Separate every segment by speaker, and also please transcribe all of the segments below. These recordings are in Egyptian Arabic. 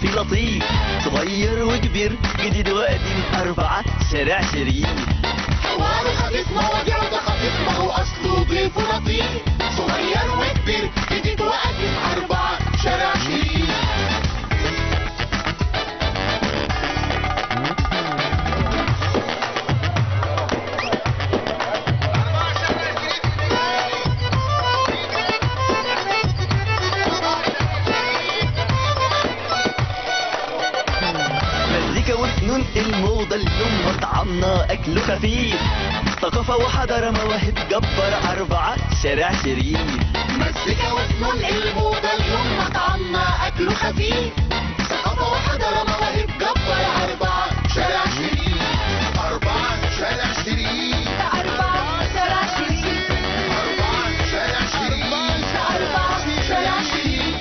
Speaker 1: في لطيف صغير وكبير جديد وقديم أربعة شارع شريف
Speaker 2: حوار خفيف مواضيع خفيف ما هو اصله ضيف لطيف صغير وكبير جديد وقديم اربعه شارع شريف
Speaker 1: مزيكا وفنون الموضة اليوم مطعمنا أكله خفيف ثقافة وحضارة مواهب جبار أربعة شارع شريف
Speaker 2: مزيكا وفنون الموضة اليوم مطعمنا أكله خفيف ثقافة وحضارة مواهب جبار أربعة شارع شريف أربعة شارع شريف
Speaker 3: أربعة شارع شريف
Speaker 2: أربعة شارع شريف
Speaker 3: أربعة شارع
Speaker 2: شريف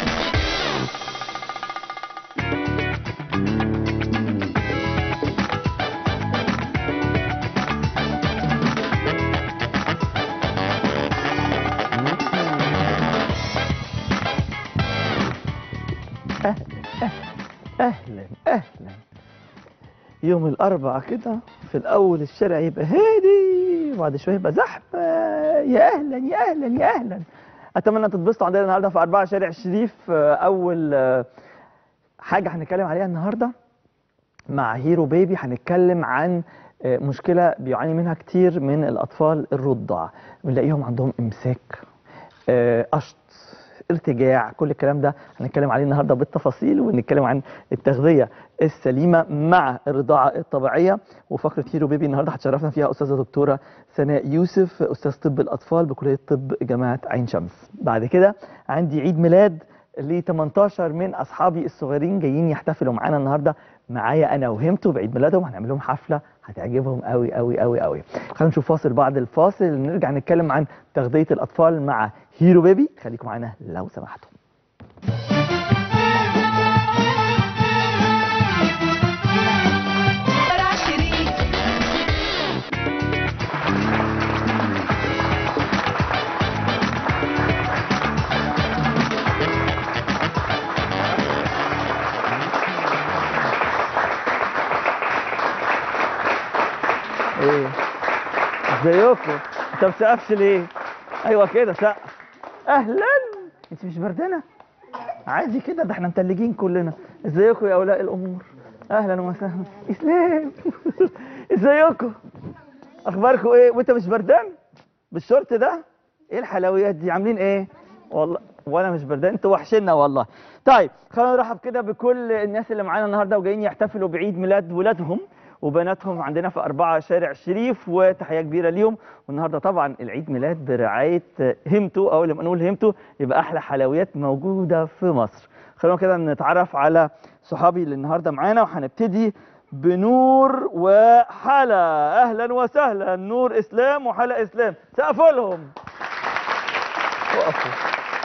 Speaker 4: اهلا اهلا يوم الاربعاء كده في الاول الشارع يبقى هادي وبعد شويه يبقى زحمه يا اهلا يا اهلا يا اهلا اتمنى تتبسطوا عندنا النهارده في اربعه شارع الشريف آه، اول آه، حاجه هنتكلم عليها النهارده مع هيرو بيبي هنتكلم عن آه، مشكله بيعاني منها كتير من الاطفال الرضع بنلاقيهم عندهم امساك آه، قشط ارتجاع كل الكلام ده هنتكلم عليه النهارده بالتفاصيل ونتكلم عن التغذيه السليمه مع الرضاعه الطبيعيه وفقره هيرو بيبي النهارده هتشرفنا فيها استاذه دكتوره سناء يوسف استاذ طب الاطفال بكليه طب جامعه عين شمس بعد كده عندي عيد ميلاد ل 18 من اصحابي الصغيرين جايين يحتفلوا معانا النهارده معايا انا وهمتو بعيد ميلادهم هنعمل لهم حفله هتعجبهم قوي قوي قوي قوي خلينا نشوف فاصل بعد الفاصل نرجع نتكلم عن تغذيه الاطفال مع هيرو بيبي خليكم معانا لو سمحتوا
Speaker 3: شارع شريف
Speaker 4: ايه ازيكم انت ما بتسقفش ليه ايوه كده سقف اهلا انت مش بردانه عادي كده ده احنا متلجين كلنا ازيكم يا اولياء الامور اهلا وسهلا اسلام ازيكم اخباركم ايه وانت مش بردان بالشورت ده ايه الحلويات دي عاملين ايه والله وانا مش بردان انتوا وحشنا والله طيب خلينا نرحب كده بكل الناس اللي معانا النهارده وجايين يحتفلوا بعيد ميلاد ولادهم وبناتهم عندنا في أربعة شارع الشريف وتحية كبيرة ليهم والنهاردة طبعا العيد ميلاد برعاية همتو أو لما نقول همتو يبقى أحلى حلويات موجودة في مصر خلونا كده نتعرف على صحابي اللي النهاردة معانا وهنبتدي بنور وحلا أهلا وسهلا نور إسلام وحلا إسلام سقفوا لهم وقفوا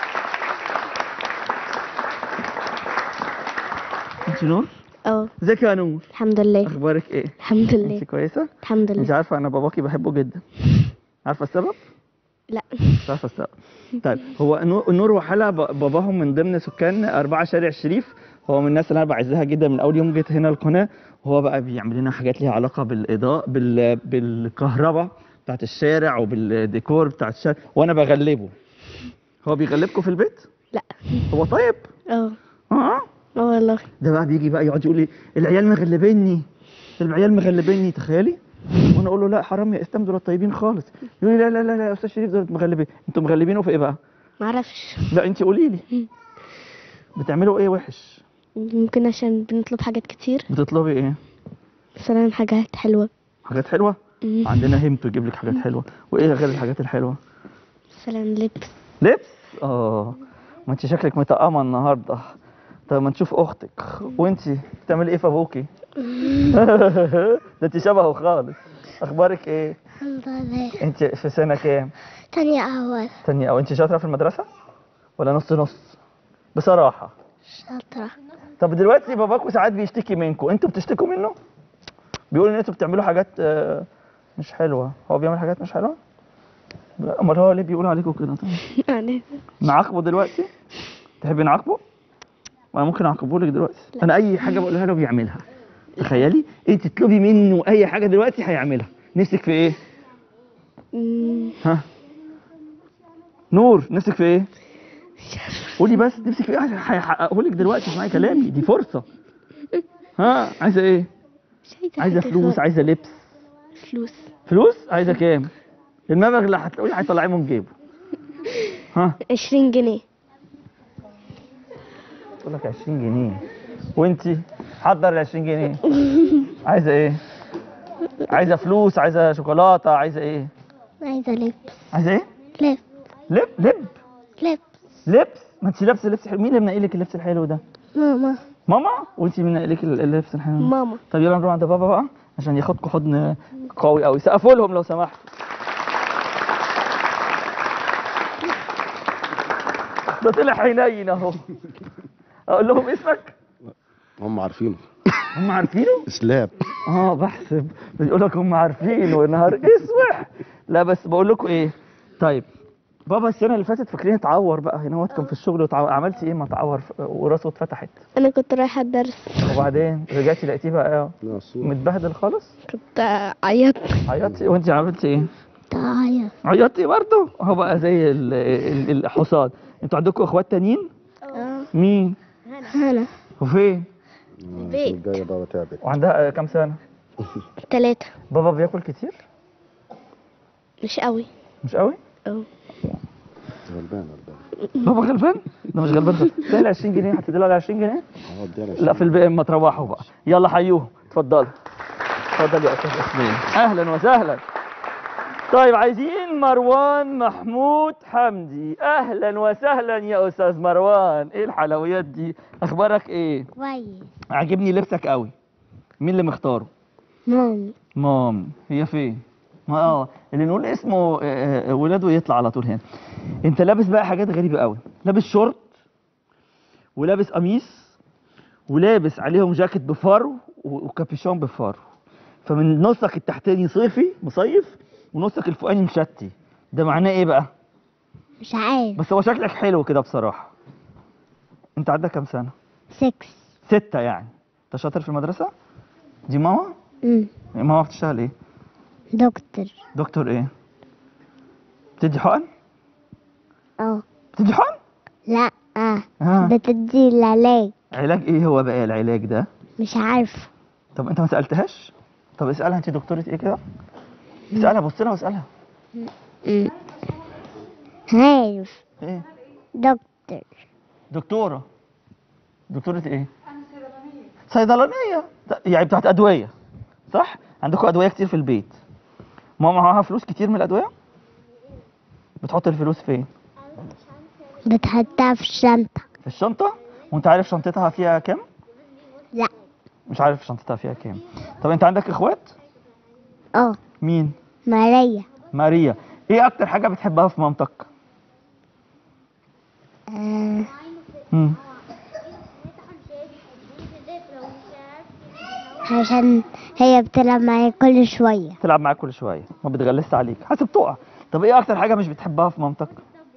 Speaker 4: انت نور
Speaker 5: اه
Speaker 4: ازيك يا نور
Speaker 5: الحمد لله
Speaker 4: اخبارك ايه
Speaker 5: الحمد لله
Speaker 4: انت كويسه
Speaker 5: الحمد
Speaker 4: انت
Speaker 5: لله
Speaker 4: عارفه انا باباكي بحبه جدا عارفه السبب
Speaker 5: لا
Speaker 4: مش عارفه السبب طيب هو نور نور وحلا ب- باباهم من ضمن سكان أربعة شارع الشريف هو من الناس اللي انا بعزها جدا من اول يوم جيت هنا القناه وهو بقى بيعمل لنا حاجات ليها علاقه بالاضاءه بال... بالكهرباء بتاعت الشارع وبالديكور بتاعت الشارع وانا بغلبه هو بيغلبكم في البيت
Speaker 5: لا
Speaker 4: هو طيب
Speaker 5: اه
Speaker 4: اه
Speaker 5: اه والله
Speaker 4: ده بقى بيجي بقى يقعد يقول لي العيال مغلبيني العيال مغلبيني تخيلي وانا اقول له لا حرام يا اسلام دول طيبين خالص يقول لي لا لا لا لا يا استاذ شريف دول مغلبين انتوا مغلبينه في ايه بقى
Speaker 5: معرفش
Speaker 4: لا انت قولي لي بتعملوا ايه وحش
Speaker 5: ممكن عشان بنطلب حاجات كتير
Speaker 4: بتطلبي ايه
Speaker 5: مثلا حاجات حلوة
Speaker 4: حاجات حلوه
Speaker 5: مم.
Speaker 4: عندنا همتو يجيب لك حاجات حلوه وايه غير الحاجات الحلوه
Speaker 5: مثلا لبس
Speaker 4: لبس اه ما انت شكلك متقمه النهارده طب ما نشوف اختك وانت بتعملي ايه في ابوكي ده انت شبهه خالص اخبارك ايه
Speaker 6: الحمد لله
Speaker 4: انت في سنه كام
Speaker 6: تانية أول
Speaker 4: تانية او انت شاطره في المدرسه ولا نص نص بصراحه
Speaker 6: شاطرة
Speaker 4: طب دلوقتي باباكوا ساعات بيشتكي منكم انتوا بتشتكوا منه بيقول ان انتوا بتعملوا حاجات آه، مش حلوه هو بيعمل حاجات مش حلوه لا، امال هو ليه بيقول عليكم كده طيب
Speaker 5: يعني
Speaker 4: نعاقبه دلوقتي تحبي نعاقبه وانا ممكن اعاقبه لك دلوقتي انا اي حاجه بقولها له بيعملها تخيلي انت تطلبي منه اي حاجه دلوقتي هيعملها نفسك في ايه
Speaker 5: مم،
Speaker 4: ها نور نفسك في ايه قولي بس نفسك في ايه هيحققه لك دلوقتي اسمعي كلامي دي فرصه ها عايزه ايه
Speaker 5: مش عايزة
Speaker 4: عايزه
Speaker 5: حاجة
Speaker 4: فلوس
Speaker 5: خالص.
Speaker 4: عايزه لبس
Speaker 5: فلوس
Speaker 4: فلوس عايزه كام المبلغ اللي هتلاقيه هيطلعيه من جيبه ها
Speaker 5: عشرين جنيه
Speaker 4: تقول لك 20 جنيه وانت حضر ال 20 جنيه عايزه ايه عايزه فلوس عايزه شوكولاته عايزه ايه
Speaker 6: عايزة لبس
Speaker 4: عايزه ايه
Speaker 6: لب
Speaker 4: لب لب
Speaker 6: لب
Speaker 4: لبس ما انت لابسه لبس حلو مين اللي منقي لك اللبس الحلو ده
Speaker 6: ماما
Speaker 4: ماما وانت مين منقي لك اللبس الحلو ده؟
Speaker 5: ماما
Speaker 4: طب يلا نروح عند بابا بقى عشان ياخدكم حضن قوي قوي سقفوا لهم لو سمحتوا ده طلع حنين اهو اقول لهم اسمك
Speaker 7: هم عارفينه
Speaker 4: هم عارفينه
Speaker 7: اسلام
Speaker 4: اه بحسب بيقول لك هم عارفينه نهار اسوح لا بس بقول لكم ايه طيب بابا السنه اللي فاتت فاكرين اتعور بقى هنا هو كان في الشغل وتعور عملتي ايه ما اتعور ف- وراسه اتفتحت
Speaker 5: انا كنت رايحة الدرس
Speaker 4: وبعدين رجعتي لقيتيه بقى
Speaker 7: لا الصورة
Speaker 4: متبهدل خالص
Speaker 5: كنت عيطت
Speaker 4: عيطتي وانت عملتي ايه
Speaker 6: تعيط
Speaker 4: عيطتي برضه هو بقى زي ال- ال- الحصان انتوا عندكم اخوات تانيين
Speaker 6: اه
Speaker 4: مين
Speaker 6: هنا
Speaker 4: وفين
Speaker 5: البيت.
Speaker 7: الجاية بابا تعبت
Speaker 4: وعندها آه، كام سنه
Speaker 5: تلاتة
Speaker 4: بابا بياكل كتير
Speaker 5: مش قوي
Speaker 4: مش قوي
Speaker 5: اه
Speaker 7: غلبان غلبان
Speaker 4: بابا غلبان ده مش غلبان ده ده ال 20 جنيه هتديله على 20 جنيه
Speaker 7: اه ادينا
Speaker 4: لا في الباقي اما تروحوا بقى يلا حيوهم اتفضلوا اتفضل يا استاذ اسمين اهلا وسهلا طيب عايزين مروان محمود حمدي اهلا وسهلا يا استاذ مروان ايه الحلويات دي اخبارك ايه
Speaker 6: كويس
Speaker 4: عاجبني لبسك قوي مين اللي مختاره
Speaker 6: مامي
Speaker 4: مام هي فين ما اه اللي نقول اسمه آه، آه، ولاده يطلع على طول هنا انت لابس بقى حاجات غريبه قوي لابس شورت ولابس قميص ولابس عليهم جاكيت بفرو و- وكابيشون بفرو فمن نصك التحتاني صيفي مصيف ونصك الفوقاني مشتي ده معناه ايه بقى
Speaker 6: مش عارف
Speaker 4: بس هو شكلك حلو كده بصراحه انت عندك كام سنه
Speaker 6: سكس
Speaker 4: ستة يعني انت شاطر في المدرسه دي ماما
Speaker 6: امم
Speaker 4: ماما بتشتغل ايه
Speaker 6: دكتور
Speaker 4: دكتور ايه بتدي حقن
Speaker 6: اه
Speaker 4: بتدي حقن
Speaker 6: لا آه.
Speaker 4: ها
Speaker 6: بتدي العلاج
Speaker 4: علاج ايه هو بقى العلاج ده
Speaker 6: مش عارفه
Speaker 4: طب انت ما سالتهاش طب اسالها انت دكتوره ايه كده اسالها بص لها واسالها
Speaker 6: امم عارف
Speaker 4: ايه
Speaker 6: دكتور
Speaker 4: دكتوره دكتوره ايه صيدلانيه ده- يعني بتاعت ادويه صح عندكم ادويه كتير في البيت ماما معاها فلوس كتير من الادويه بتحط الفلوس فين
Speaker 6: بتحطها في الشنطة
Speaker 4: في الشنطه وانت عارف شنطتها فيها كام
Speaker 6: لا
Speaker 4: مش عارف شنطتها فيها كام طب انت عندك اخوات
Speaker 6: اه
Speaker 4: مين
Speaker 6: ماريا
Speaker 4: ماريا ايه اكتر حاجه بتحبها في مامتك
Speaker 6: آه.
Speaker 4: مم.
Speaker 6: عشان هي بتلعب معايا كل شوية
Speaker 4: تلعب معاك كل شويه ما بتغلسش عليك حاسب تقع طب ايه اكتر حاجه مش بتحبها في مامتك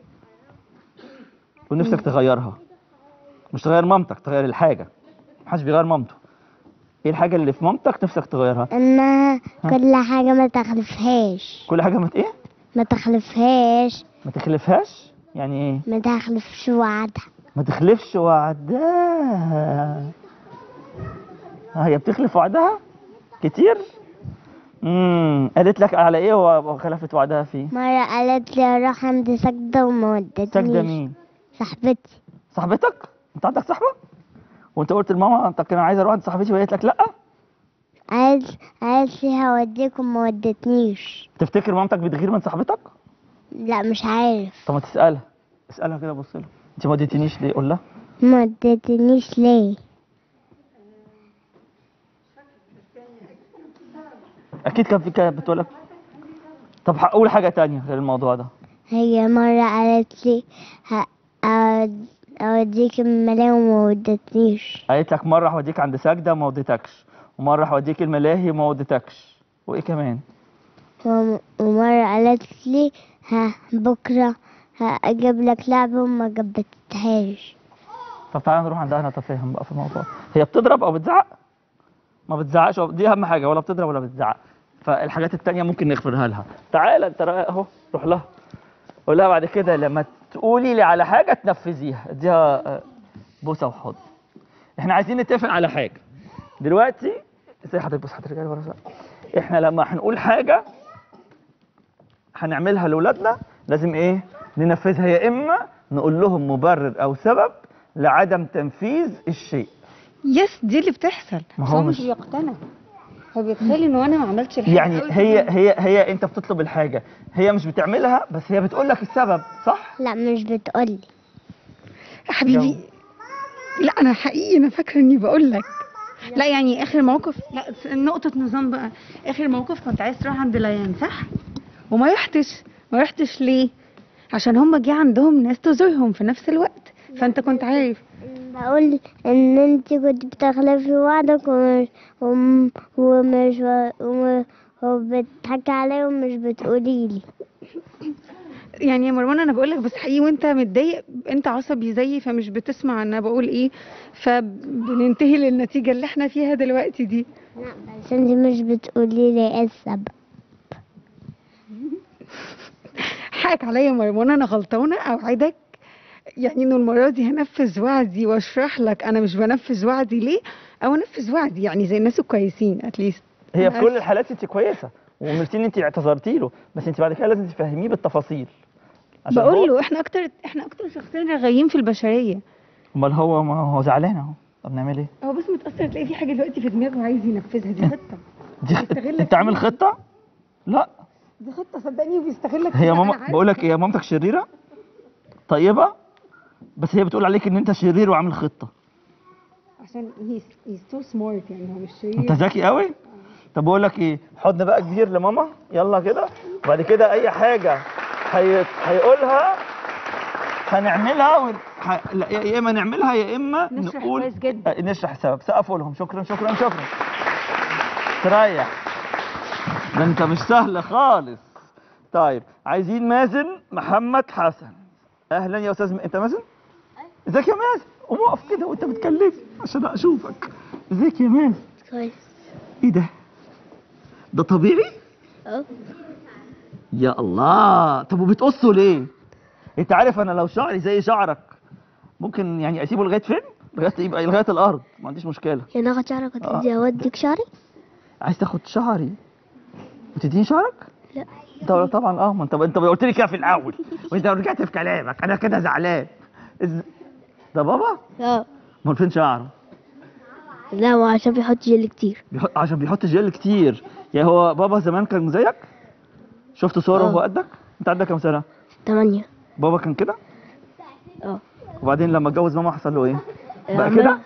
Speaker 4: ونفسك تغيرها مش تغير مامتك تغير الحاجه محدش بيغير مامته ايه الحاجه اللي في مامتك نفسك تغيرها
Speaker 6: انها كل حاجة ما تخلفهاش
Speaker 4: كل حاجه مت ايه
Speaker 6: ما تخلفهاش
Speaker 4: ما تخلفهاش يعني ايه
Speaker 6: ما تخلفش وعدها
Speaker 4: ما تخلفش وعدها اه هي بتخلف وعدها كتير امم قالت لك على ايه وخلفت وعدها فيه
Speaker 6: مرة قالت لي اروح عند سجدة وما
Speaker 4: سجدة
Speaker 6: ودتنيش
Speaker 4: مين
Speaker 6: صاحبتي
Speaker 4: صاحبتك انت عندك صاحبه وانت قلت لماما انت كان عايز اروح عند صاحبتي وهي قالت لك لا
Speaker 6: قالت قالت لي هوديك وما ودتنيش
Speaker 4: تفتكر مامتك بتغير من صاحبتك
Speaker 6: لا مش عارف
Speaker 4: طب ما تسالها اسالها كده بص لها انت ما اديتنيش ليه قول لها
Speaker 6: ما ودتنيش ليه
Speaker 4: اكيد كان في كانت بتقول لك طب هقول حاجه تانية غير الموضوع ده
Speaker 6: هي مرة قالت لي ه- أود- اوديك الملاهي وما ودتنيش
Speaker 4: قالت لك مره هوديك عند سجده وما وديتكش ومره هوديك الملاهي وما وديتكش وايه كمان
Speaker 6: وم- ومرة قالت لي ها بكرة هجيب لك لعبة وما جبتهاش
Speaker 4: طب تعالى نروح عندها نتفاهم بقى في الموضوع هي بتضرب او بتزعق ما بتزعقش أو- دي اهم حاجه ولا بتضرب ولا بتزعق فالحاجات التانية ممكن نغفرها لها تعالى انت را- اهو روح لها قول لها بعد كده لما تقولي لي على حاجه تنفذيها اديها آه، بوسه وحضن احنا عايزين نتفق على حاجه دلوقتي ازاي حضرتك بص حضرتك ورا شوية. احنا لما هنقول حاجه هنعملها لاولادنا لازم ايه ننفذها يا اما نقول لهم مبرر او سبب لعدم تنفيذ الشيء
Speaker 8: يس دي اللي بتحصل
Speaker 4: ما
Speaker 8: بس
Speaker 4: هو
Speaker 8: هو مش
Speaker 4: مش-
Speaker 8: بيقتنع هو بيتخيل انه انا ما عملتش الحاجه
Speaker 4: يعني
Speaker 8: أوي
Speaker 4: هي
Speaker 8: كده.
Speaker 4: هي هي انت بتطلب الحاجه هي مش بتعملها بس هي بتقول لك السبب صح
Speaker 6: لا مش بتقولي
Speaker 8: يا حبيبي لا انا حقيقي انا فاكره اني بقول لك لا يعني اخر موقف لا نقطه نظام بقى اخر موقف كنت عايز تروح عند ليان صح وما رحتش ما رحتش ليه عشان هم جه عندهم ناس تزورهم في نفس الوقت فانت كنت عارف
Speaker 6: بقول ان انت كنت بتخلفي وعدك ومش وم- ومش وم- وبتضحكي عليا ومش بتقولي لي
Speaker 8: يعني يا مروان انا بقول لك بس حقيقي وانت متضايق انت عصبي زيي فمش بتسمع انا بقول ايه فبننتهي للنتيجه اللي احنا فيها دلوقتي دي
Speaker 6: بس انت مش بتقولي لي ايه السبب
Speaker 8: حقك عليا يا مروان انا غلطانه اوعدك يعني انه المره دي هنفذ وعدي واشرح لك انا مش بنفذ وعدي ليه او انفذ وعدي يعني زي الناس الكويسين اتليست
Speaker 4: هي في كل الحالات انت كويسه وقلتي ان انت اعتذرتي له بس انت بعد كده لازم تفهميه بالتفاصيل عشان
Speaker 8: بقول
Speaker 4: هو-
Speaker 8: له احنا اكتر احنا اكتر شخصين رغايين في البشريه
Speaker 4: امال هو ما هو زعلان اهو طب نعمل ايه
Speaker 8: هو بس متاثر تلاقي في حاجه دلوقتي في دماغه عايز ينفذها دي خطه
Speaker 4: دي
Speaker 8: بيستغلك
Speaker 4: انت عامل
Speaker 8: فيها.
Speaker 4: خطه لا
Speaker 8: دي خطه صدقني وبيستغلك
Speaker 4: هي
Speaker 8: فيها،
Speaker 4: ماما
Speaker 8: أنا عارفة.
Speaker 4: بقول لك ايه يا مامتك شريره طيبه بس هي بتقول عليك ان انت شرير وعامل خطه
Speaker 8: عشان هيز هيز تو سمارت يعني هو مش شرير
Speaker 4: انت ذكي قوي طب بقول لك ايه حضن بقى كبير لماما يلا كده وبعد كده اي حاجه هي... هيقولها هنعملها ون... ح... لا، يا اما نعملها يا اما
Speaker 8: نشرح
Speaker 4: نقول
Speaker 8: كويس جدا.
Speaker 4: آه، نشرح السبب سقفوا لهم شكرا شكرا شكرا تريح ده انت مش سهل خالص طيب عايزين مازن محمد حسن اهلا يا استاذ م... انت مازن ازيك يا مازن قوم اقف كده وانت بتكلمني عشان اشوفك ازيك يا مازن
Speaker 5: كويس
Speaker 4: ايه ده ده طبيعي
Speaker 5: اه
Speaker 4: يا الله طب وبتقصه ليه انت عارف انا لو شعري زي شعرك ممكن يعني اسيبه لغايه فين لغايه يبقى لغايه الارض ما عنديش مشكله
Speaker 5: يعني اخد شعرك
Speaker 4: آه.
Speaker 5: وتدي اوديك شعري
Speaker 4: عايز تاخد شعري وتديني شعرك
Speaker 5: لا
Speaker 4: انت طبعا اه ما انت انت قلت لي كده في الاول وانت رجعت في كلامك انا كده زعلان إز... ده بابا
Speaker 5: اه
Speaker 4: امال فين شعره
Speaker 5: لا ما عشان بيحط جل كتير
Speaker 4: بيحط عشان بيحط جل كتير يعني هو بابا زمان كان زيك شفت صوره
Speaker 5: آه.
Speaker 4: وهو قدك انت عندك كام سنه
Speaker 5: تمانية
Speaker 4: بابا كان كده
Speaker 5: اه
Speaker 4: وبعدين لما اتجوز ماما حصل له ايه بقى
Speaker 5: عمل-
Speaker 4: كده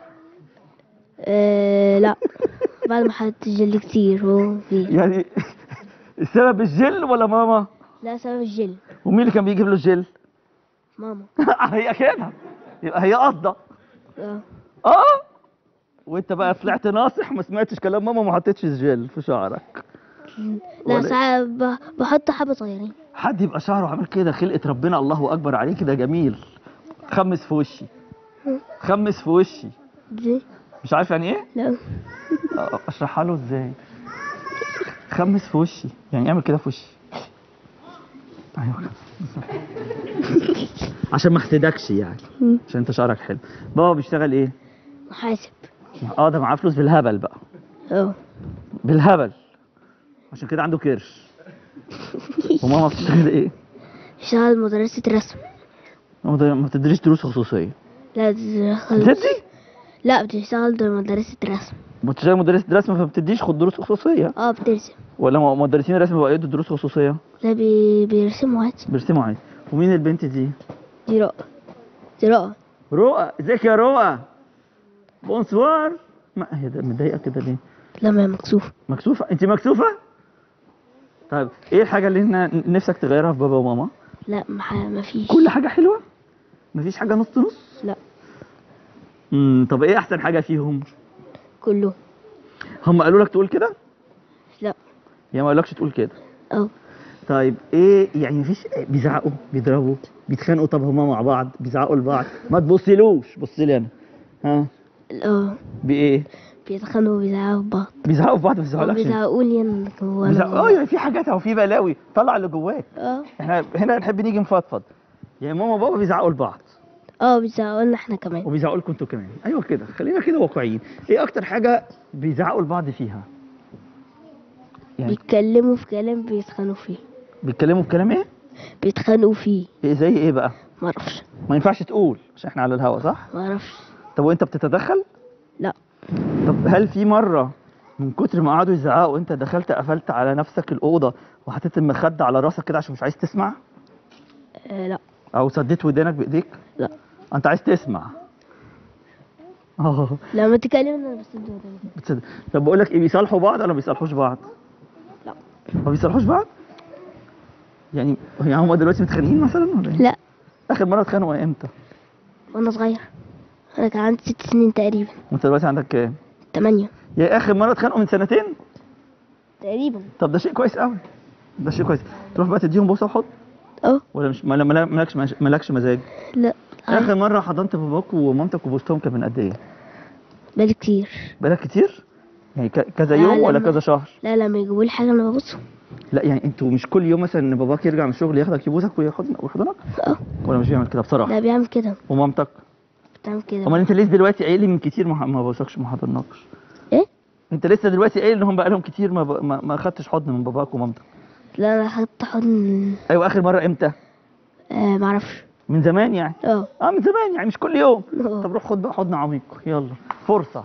Speaker 5: آه لا بعد ما حط جل كتير هو في
Speaker 4: يعني السبب الجل ولا ماما
Speaker 5: لا سبب الجل
Speaker 4: ومين اللي كان بيجيب له الجل
Speaker 5: ماما
Speaker 4: هي كده يبقى هي قصده
Speaker 5: اه
Speaker 4: اه وانت بقى طلعت ناصح ما سمعتش كلام ماما وما حطيتش الجل في شعرك
Speaker 5: لا
Speaker 4: ولا-
Speaker 5: ساعات ب- بحط حبة صغيرين
Speaker 4: حد يبقى شعره عامل كده خلقة ربنا الله اكبر عليك ده جميل خمس في وشي خمس في وشي
Speaker 5: دي
Speaker 4: مش عارف يعني ايه
Speaker 5: لا
Speaker 4: أه، اشرحها له ازاي خمس في وشي يعني اعمل كده في وشي ايوه كده. عشان ما احسدكش يعني عشان انت شعرك حلو بابا بيشتغل ايه
Speaker 5: محاسب
Speaker 4: اه ده معاه فلوس بالهبل بقى
Speaker 5: اه
Speaker 4: بالهبل عشان كده عنده كرش وماما بتشتغل ايه
Speaker 5: اشتغل مدرسة رسم
Speaker 4: ماما ده- ما بتدريش دروس خصوصيه
Speaker 5: لا بتشتغل
Speaker 4: بتدي
Speaker 5: لا بتشتغل در- مدرسة رسم
Speaker 4: بتشتغل مدرسة رسم فما بتديش خد دروس خصوصية
Speaker 5: اه بترسم
Speaker 4: ولا م- مدرسين الرسم بقوا يدوا دروس خصوصية
Speaker 5: لا بي... بيرسموا عادي
Speaker 4: بيرسموا عادي ومين البنت دي؟
Speaker 5: دي رؤى دي رؤى
Speaker 4: رؤى ازيك يا رؤى بونسوار ما هي ده متضايقة كده ليه؟
Speaker 5: لا ما هي مكسوفة
Speaker 4: مكسوفة انت مكسوفة؟ طيب ايه الحاجة اللي هنا نفسك تغيرها في بابا وماما؟
Speaker 5: لا ما, ح- ما فيش
Speaker 4: كل حاجة حلوة؟ مفيش حاجة نص نص؟
Speaker 5: لا
Speaker 4: امم طب ايه احسن حاجة فيهم؟
Speaker 5: كله
Speaker 4: هم قالوا لك تقول كده؟
Speaker 5: لا
Speaker 4: يا ما قالكش تقول كده
Speaker 5: اه
Speaker 4: طيب ايه يعني مفيش بيزعقوا بيضربوا بيتخانقوا طب هما مع بعض بيزعقوا لبعض ما تبصيلوش بص لي انا ها
Speaker 5: اه
Speaker 4: بايه
Speaker 5: بيتخانقوا وبيزعقوا في بعض
Speaker 4: بيزعقوا في بعض ما بيزعقولكش
Speaker 5: بيزعقوا لي انا هو أنا-
Speaker 4: بيزعقوا اه يعني في حاجات او في بلاوي طلع اللي جواك
Speaker 5: اه
Speaker 4: احنا هنا نحب نيجي نفضفض يعني ماما وبابا بيزعقوا لبعض
Speaker 5: اه بيزعقوا لنا احنا كمان
Speaker 4: وبيزعقوا لكم انتوا كمان ايوه كده خلينا كده واقعيين ايه اكتر حاجه بيزعقوا لبعض فيها يعني
Speaker 5: بيتكلموا في كلام بيتخانقوا فيه
Speaker 4: بيتكلموا بكلام ايه
Speaker 5: بيتخانقوا فيه
Speaker 4: إيه زي ايه بقى
Speaker 5: معرفش
Speaker 4: ما ينفعش تقول عشان احنا على الهوا صح
Speaker 5: معرفش
Speaker 4: طب وانت بتتدخل
Speaker 5: لا
Speaker 4: طب هل في مره من كتر ما قعدوا يزعقوا انت دخلت قفلت على نفسك الاوضه وحطيت المخده على راسك كده عشان مش عايز تسمع
Speaker 5: آه لا
Speaker 4: او سديت ودانك بايديك
Speaker 5: لا
Speaker 4: انت عايز تسمع اه
Speaker 5: لما تكلمنا انا بس وداني.
Speaker 4: بتصدق طب بقول لك ايه بيصالحوا بعض ولا ما بيصالحوش بعض
Speaker 5: لا
Speaker 4: ما بيصالحوش بعض يعني يعني هم دلوقتي متخانقين مثلا ولا ايه
Speaker 5: لا
Speaker 4: اخر مره اتخانقوا امتى
Speaker 5: وانا صغير انا كان عندي ست سنين تقريبا
Speaker 4: وانت دلوقتي عندك كام
Speaker 5: تمانية
Speaker 4: يا اخر مره اتخانقوا من سنتين
Speaker 5: تقريبا
Speaker 4: طب ده شيء كويس قوي ده شيء كويس تروح بقى تديهم بوسه وحضن
Speaker 5: اه
Speaker 4: ولا مش ما- ما- مالكش مالكش مزاج
Speaker 5: لا
Speaker 4: اخر مره حضنت باباك ومامتك وبوستهم كان من قد ايه
Speaker 5: بالي كتير
Speaker 4: بقالك كتير يعني ك- كذا
Speaker 5: لا،
Speaker 4: يوم ولا
Speaker 5: لما-
Speaker 4: كذا شهر
Speaker 5: لا لما يجيبوا لي حاجه انا ببصهم
Speaker 4: لا يعني انتوا مش كل يوم مثلا ان باباك يرجع من الشغل ياخدك يبوسك ويحضن ويحضنك
Speaker 5: اه
Speaker 4: ولا مش بيعمل كده بصراحه
Speaker 5: لا بيعمل كده
Speaker 4: ومامتك
Speaker 5: بتعمل كده
Speaker 4: امال انت لسه دلوقتي قايل لي من كتير ما ما بوسكش ما حضناكش
Speaker 5: ايه
Speaker 4: انت لسه دلوقتي قايل ان هم بقالهم كتير ما ب... ما, ما خدتش حضن من باباك ومامتك
Speaker 5: لا انا خدت حضن
Speaker 4: ايوه اخر مره امتى
Speaker 5: آه معرفش
Speaker 4: من زمان يعني
Speaker 5: اه
Speaker 4: اه من زمان يعني مش كل يوم
Speaker 5: آه.
Speaker 4: طب روح خد بقى حضن عميق يلا فرصه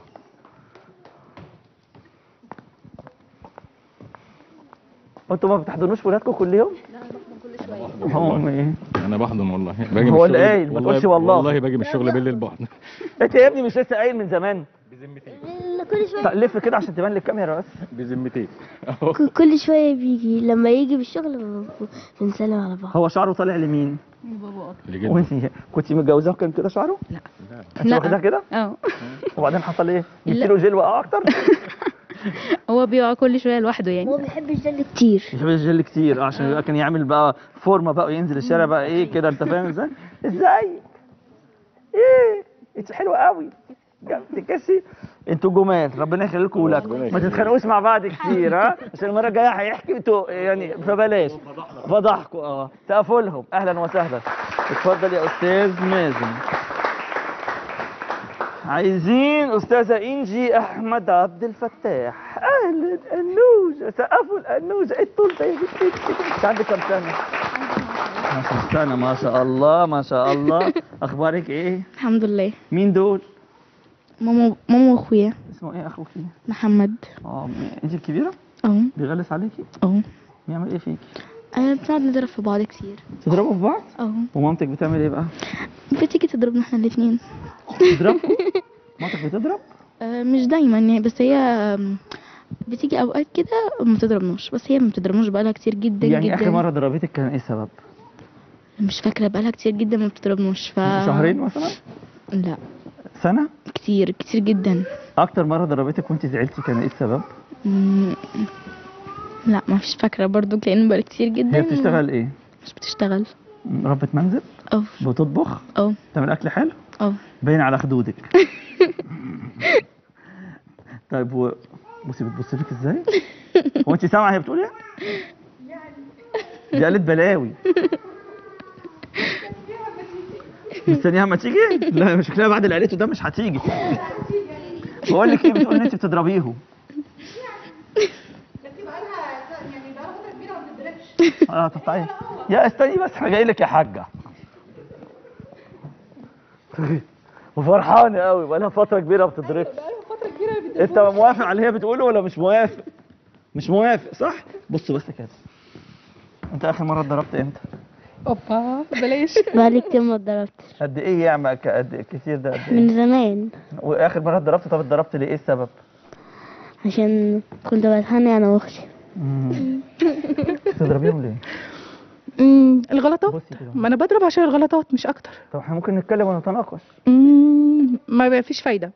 Speaker 4: وانتوا ما بتحضنوش ولادكم كل يوم؟ لا انا بحضن كل شويه هم ايه؟
Speaker 9: انا بحضن والله باجي
Speaker 4: هو
Speaker 9: من
Speaker 4: اللي
Speaker 9: الشغل-
Speaker 4: قايل، ما تقولش والله.
Speaker 9: والله باجي من الشغل بالليل بحضن
Speaker 4: انت يا ابني مش لسه قايل من زمان؟
Speaker 6: كل شوية
Speaker 4: طب لف كده عشان تبان للكاميرا بس
Speaker 9: بذمتين
Speaker 5: ك- كل شويه بيجي لما يجي بالشغل ب- بنسلم على بعض
Speaker 4: هو شعره طالع لمين؟
Speaker 9: اللي جدا
Speaker 4: وانت كنت متجوزاه وكان كده شعره؟ لا انت
Speaker 10: لا.
Speaker 4: واخدها كده؟
Speaker 10: اه
Speaker 4: وبعدين حصل ايه؟ جبت
Speaker 10: لا.
Speaker 4: له جيل وقع اكتر؟
Speaker 10: هو بيقع كل شويه لوحده يعني
Speaker 5: هو بيحب الجل كتير
Speaker 4: يحب الجيل كتير عشان يبقى كان يعمل بقى فورمه بقى وينزل الشارع بقى ايه كده انت فاهم ازاي؟ ازاي؟ ايه؟ انت حلوه قوي تكسي انتوا جمال ربنا يخلي لكم ولادكم ما تتخانقوش مع بعض كتير ها عشان المره الجايه هيحكي انتوا يعني فبلاش فضحكوا اه تقفوا لهم اهلا وسهلا اتفضل يا استاذ مازن عايزين استاذه انجي احمد عبد الفتاح اهلا انوجه سقفوا الانوجه ايه الطول ده يا بنتي انت عندك كام سنه؟ 12 سنه ما شاء الله ما شاء الله اخبارك ايه؟
Speaker 10: الحمد لله
Speaker 4: مين دول؟
Speaker 10: ماما ماما واخويا
Speaker 4: اسمه ايه اخوك فيه؟
Speaker 10: محمد
Speaker 4: اه انت الكبيره؟
Speaker 10: اه
Speaker 4: بيغلس عليكي؟
Speaker 10: اه
Speaker 4: بيعمل ايه فيكي؟
Speaker 10: انا بنقعد نضرب في بعض كتير
Speaker 4: تضربوا في بعض؟
Speaker 10: اه
Speaker 4: ومامتك بتعمل ايه بقى؟
Speaker 10: بتيجي تضربنا احنا الاتنين
Speaker 4: تضربكم؟ مامتك بتضرب؟
Speaker 10: آه، مش دايما يعني بس هي آم، بتيجي اوقات كده ما تضربناش بس هي ما بتضربناش بقالها كتير جدا
Speaker 4: يعني
Speaker 10: جدا
Speaker 4: اخر مره ضربتك كان ايه السبب؟
Speaker 10: مش فاكره بقالها كتير جدا ما بتضربناش ف
Speaker 4: شهرين مثلا؟
Speaker 10: لا
Speaker 4: سنه؟
Speaker 10: كتير كتير جدا
Speaker 4: اكتر مره ضربتك وانت زعلتي كان ايه السبب؟
Speaker 10: مم، لا ما فيش فاكره برضو لان بقى كتير جدا
Speaker 4: هي بتشتغل ايه؟
Speaker 10: مش بتشتغل
Speaker 4: ربة منزل؟
Speaker 10: اه
Speaker 4: بتطبخ؟
Speaker 10: اه
Speaker 4: تعمل اكل حلو؟
Speaker 10: اه
Speaker 4: باين على خدودك طيب و... بصي بتبص لك ازاي؟ هو انت سامعه هي بتقول ايه؟ دي قالت بلاوي مستنيها ما تيجي؟ لا مش شكلها بعد اللي قالته ده مش هتيجي بقول لك ايه بتقول ان انت بتضربيهم اه طب تعالي يا استني بس انا جاي لك يا حاجه وفرحانه قوي بقالها فتره كبيره ما بتضربش انت موافق على اللي هي بتقوله ولا مش موافق مش موافق صح بص بس كده انت اخر مره اتضربت امتى
Speaker 10: اوبا بلاش
Speaker 6: بقالي كتير ما اتضربتش
Speaker 4: قد ايه يعني ك- قد إيه؟ كتير ده قد
Speaker 6: من
Speaker 4: ايه
Speaker 6: زمان
Speaker 4: واخر مره اتضربت طب اتضربت ليه ايه السبب
Speaker 6: عشان كنت بتخانق انا واختي
Speaker 4: تضربيهم ليه
Speaker 10: مم، الغلطات
Speaker 4: بصي كده
Speaker 10: ما انا بضرب عشان الغلطات مش اكتر
Speaker 4: طب احنا ممكن نتكلم ونتناقش
Speaker 10: مم، ما بقى فيش فايده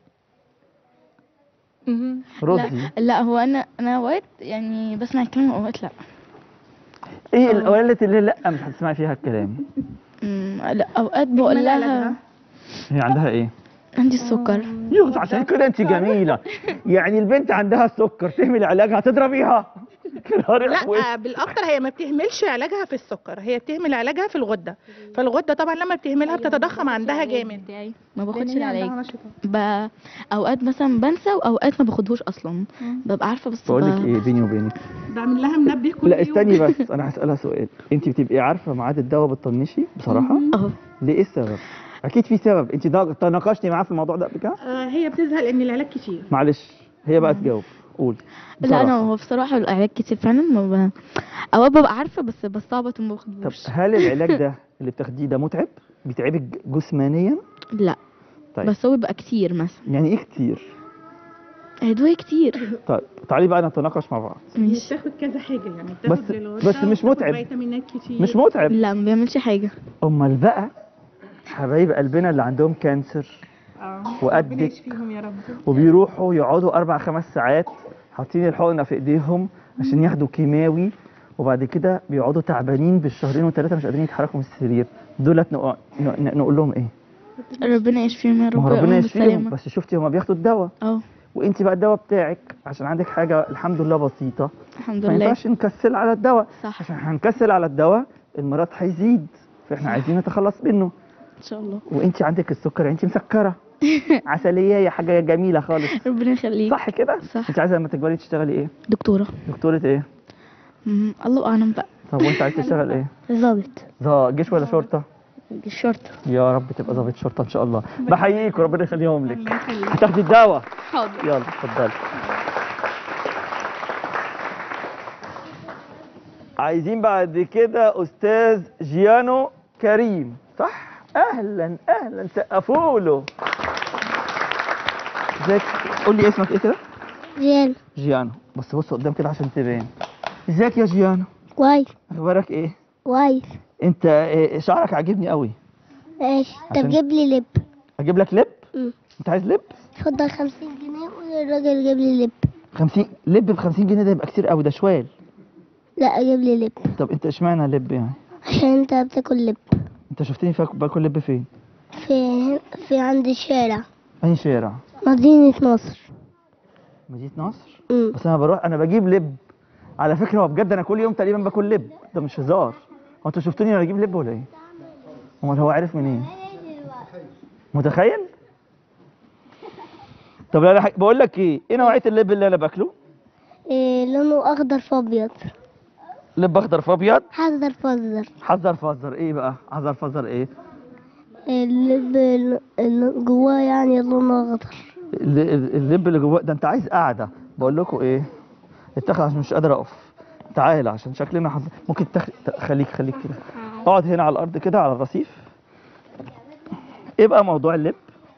Speaker 10: مم.
Speaker 4: ردي
Speaker 10: لا, لا هو انا انا اوقات يعني بسمع الكلام واوقات لا
Speaker 4: ايه الاوقات اللي لا مش هتسمعي فيها الكلام
Speaker 10: مم، لا اوقات بقول لها
Speaker 4: هي عندها ايه
Speaker 10: عندي السكر
Speaker 4: يغز عشان كده انت جميله يعني البنت عندها السكر تهمل علاجها تضربيها نهار أسود.
Speaker 11: لا بالاكتر هي ما بتهملش علاجها في السكر هي بتهمل علاجها في الغده فالغده طبعا لما بتهملها بتتضخم عندها جامد
Speaker 10: ما باخدش
Speaker 11: لأن هي عندها
Speaker 10: العلاج
Speaker 11: نشاط.
Speaker 10: ب... اوقات مثلا بنسى واوقات ما باخدهوش اصلا ببقى عارفه بس
Speaker 4: بقول لك
Speaker 10: ب...
Speaker 4: ايه بيني وبينك
Speaker 11: بعمل لها منبه كل
Speaker 4: لا
Speaker 11: يوم
Speaker 4: استني بس انا هسالها سؤال انت بتبقي عارفه ميعاد الدواء بتطنشي بصراحه
Speaker 10: اه
Speaker 4: ليه ايه السبب اكيد في سبب انت دا- تناقشتي معاه في الموضوع ده قبل كده
Speaker 11: آه هي بتزهق لان العلاج كتير
Speaker 4: معلش هي بقى تجاوب قول
Speaker 10: لا انا هو بصراحه العلاج كتير فعلا ما ب... اوقات ببقى عارفه بس بستعبط وما
Speaker 4: طب
Speaker 10: باخدوش
Speaker 4: هل العلاج ده اللي بتاخديه ده متعب بيتعبك جسمانيا
Speaker 10: لا
Speaker 4: طيب
Speaker 10: بس هو بيبقى كتير مثلا
Speaker 4: يعني ايه كتير
Speaker 10: ادويه كتير
Speaker 4: طيب تعالي بقى نتناقش مع بعض
Speaker 11: هي
Speaker 10: ماشي
Speaker 11: بتاخد كذا حاجه يعني بتاخد
Speaker 4: بس-
Speaker 11: للغدة
Speaker 4: بس مش
Speaker 11: وبتاخد
Speaker 4: متعب.
Speaker 11: فيتامينات كتير
Speaker 4: مش متعب
Speaker 10: لا ما بيعملش حاجه
Speaker 4: امال بقى حبايب قلبنا اللي عندهم كانسر
Speaker 11: اه
Speaker 4: وقدك.
Speaker 11: ربنا يشفيهم يا رب
Speaker 4: وبيروحوا يقعدوا اربع خمس ساعات حاطين الحقنه في ايديهم عشان ياخدوا كيماوي وبعد كده بيقعدوا تعبانين بالشهرين وثلاثه مش قادرين يتحركوا من السرير دولت نق- ن- نقول لهم ايه؟
Speaker 10: ربنا يشفيهم يا رب
Speaker 4: ما هو ربنا
Speaker 10: ويقومهم
Speaker 4: يشفيهم
Speaker 10: بالسلامة.
Speaker 4: بس شفتي هما بياخدوا الدواء
Speaker 10: اه
Speaker 4: وانت بقى الدواء بتاعك عشان عندك حاجه الحمد لله بسيطه
Speaker 10: الحمد
Speaker 4: ما
Speaker 10: لله
Speaker 4: ينفعش نكسل على الدواء
Speaker 10: صح
Speaker 4: عشان هنكسل على الدواء المرض هيزيد فاحنا عايزين نتخلص منه
Speaker 10: ان شاء الله
Speaker 4: وانت عندك السكر انت مسكره عسليه هي حاجه جميله خالص
Speaker 10: ربنا يخليك
Speaker 4: صح كده
Speaker 10: صح
Speaker 4: انت عايزه لما تكبري تشتغلي ايه
Speaker 10: دكتوره
Speaker 4: دكتوره ايه
Speaker 10: مم، الله اعلم بقى
Speaker 4: طب وانت عايز تشتغل ايه
Speaker 6: ظابط
Speaker 4: ظا- جيش ولا شرطه
Speaker 6: الشرطة
Speaker 4: يا رب تبقى ضابط شرطه ان شاء الله بحييك وربنا يخليهم لك هتاخدي الدواء
Speaker 10: حاضر
Speaker 4: يلا اتفضلي عايزين بعد كده استاذ جيانو كريم صح اهلا اهلا سقفوا له ازيك قول لي اسمك ايه كده
Speaker 6: زين
Speaker 4: جيانو بص بص قدام كده عشان تبان ازيك يا جيانو
Speaker 6: كويس
Speaker 4: اخبارك ايه
Speaker 6: كويس
Speaker 4: انت إيه شعرك عاجبني قوي
Speaker 6: ماشي طب
Speaker 4: عشان-
Speaker 6: جيب لي لب
Speaker 4: اجيب لك لب
Speaker 6: مم.
Speaker 4: انت عايز لب
Speaker 6: اتفضل خمسين جنيه والراجل جيب لي لب
Speaker 4: 50 لب ب 50 جنيه ده يبقى كتير قوي ده شوال
Speaker 6: لا جيب لي لب
Speaker 4: طب انت اشمعنى لب يعني
Speaker 6: عشان انت بتاكل لب
Speaker 4: انت شفتني فاك- باكل لب فين
Speaker 6: في في عند الشارع
Speaker 4: انهي شارع
Speaker 6: مدينة نصر
Speaker 4: مدينه نصر
Speaker 6: مم.
Speaker 4: بس انا بروح انا بجيب لب على فكره هو بجد انا كل يوم تقريبا باكل لب ده مش هزار هو انتوا شفتوني وانا بجيب لب ولا ايه امال هو عارف منين متخيل طب انا ح- بقول لك ايه ايه نوعيه اللب اللي انا باكله
Speaker 6: إيه لونه اخضر في ابيض
Speaker 4: لب اخضر في ابيض
Speaker 6: حذر فزر
Speaker 4: حذر فزر ايه بقى حذر فزر ايه
Speaker 6: اللب اللي جواه يعني لونه اخضر
Speaker 4: ال- ال- اللب اللي جواه ده انت عايز قاعده بقول لكم ايه اتخذ عشان مش قادر اقف تعال عشان شكلنا حظ... ممكن تخ... ت- خليك خليك كده اقعد هنا على الارض كده على الرصيف ايه بقى موضوع اللب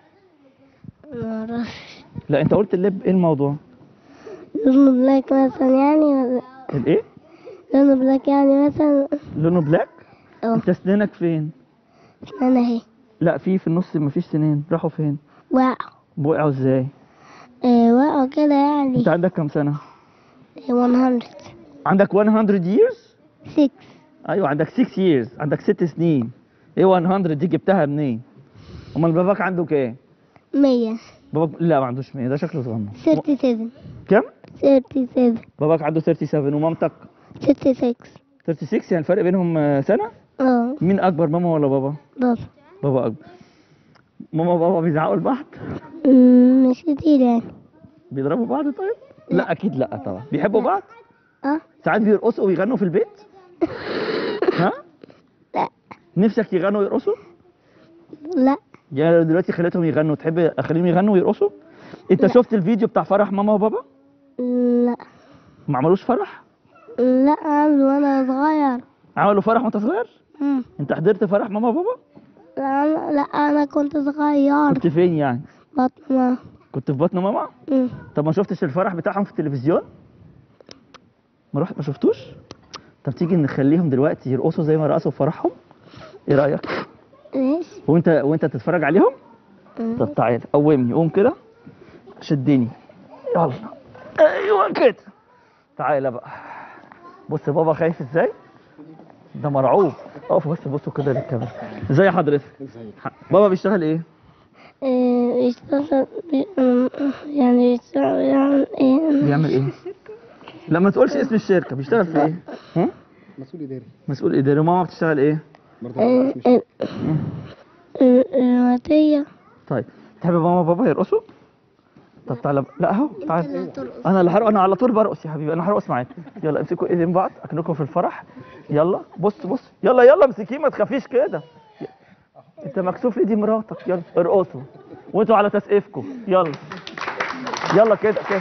Speaker 6: معرفش
Speaker 4: لا انت قلت اللب ايه الموضوع
Speaker 6: لونه بلاك مثلا يعني ولا-
Speaker 4: الايه
Speaker 6: لونه بلاك يعني مثلا
Speaker 4: لونه بلاك
Speaker 6: اه
Speaker 4: انت اسنانك فين
Speaker 6: انا اهي
Speaker 4: لا في في النص مفيش سنين راحوا فين
Speaker 6: وقعوا
Speaker 4: وقعوا ازاي
Speaker 6: إيه وقعوا كده يعني
Speaker 4: انت عندك كام سنه
Speaker 6: 100
Speaker 4: عندك 100 years
Speaker 6: 6
Speaker 4: ايوه عندك 6 years عندك 6 سنين ايه 100 دي جبتها منين امال باباك عنده كام
Speaker 6: 100
Speaker 4: باباك لا ما عندوش 100 ده شكله صغنن
Speaker 6: 37
Speaker 4: كم
Speaker 6: 37
Speaker 4: باباك عنده 37 ومامتك
Speaker 6: 66
Speaker 4: 36 يعني الفرق بينهم آه، سنه
Speaker 6: اه
Speaker 4: مين اكبر ماما ولا بابا
Speaker 6: بابا
Speaker 4: بابا اكبر ماما وبابا بيزعقوا لبعض
Speaker 6: أمم، مش كتير يعني
Speaker 4: بيضربوا بعض طيب لا اكيد لا طبعا بيحبوا بعض
Speaker 6: اه
Speaker 4: ساعات بيرقصوا ويغنوا في البيت ها
Speaker 6: لا
Speaker 4: نفسك يغنوا ويرقصوا
Speaker 6: لا
Speaker 4: يعني لو دلوقتي خليتهم يغنوا تحب اخليهم يغنوا ويرقصوا انت
Speaker 6: لا.
Speaker 4: شفت الفيديو بتاع فرح ماما وبابا
Speaker 6: لا
Speaker 4: ما عملوش فرح
Speaker 6: لا عامل وانا صغير
Speaker 4: عملوا فرح وانت صغير
Speaker 6: أمم.
Speaker 4: انت حضرت فرح ماما وبابا
Speaker 6: لا انا لا انا كنت صغير
Speaker 4: كنت فين يعني
Speaker 6: بطن ما
Speaker 4: كنت في بطن ماما
Speaker 6: أمم.
Speaker 4: طب ما شفتش الفرح بتاعهم في التلفزيون ما رحت ما شفتوش طب تيجي نخليهم دلوقتي يرقصوا زي ما رقصوا في فرحهم ايه رايك
Speaker 6: ماشي
Speaker 4: وانت وانت تتفرج عليهم
Speaker 6: أمم.
Speaker 4: طب تعال قومني قوم كده شدني يلا ايوه كده تعالى بقى بص بابا خايف ازاي ده مرعوب اقفوا بس بصوا كده للكاميرا ازي حضرتك بابا بيشتغل ايه
Speaker 6: يشتغل يعني يشتغل يعني ايه
Speaker 4: بيعمل ايه لا ما تقولش اسم الشركه بيشتغل في ايه ها
Speaker 7: مسؤول اداري
Speaker 4: مسؤول اداري وماما بتشتغل ايه
Speaker 6: آه، آه، آه، المادية
Speaker 4: طيب تحب ماما وبابا يرقصوا طب تعالى لا اهو تعالى انا اللي هرقص انا على طول برقص يا حبيبي انا هرقص معاك يلا امسكوا ايدين بعض اكنكم في الفرح يلا بص بص يلا يلا امسكيه ما تخافيش كده انت مكسوف لي دي مراتك يلا ارقصوا وانتوا على تسقيفكم يلا يلا كده كده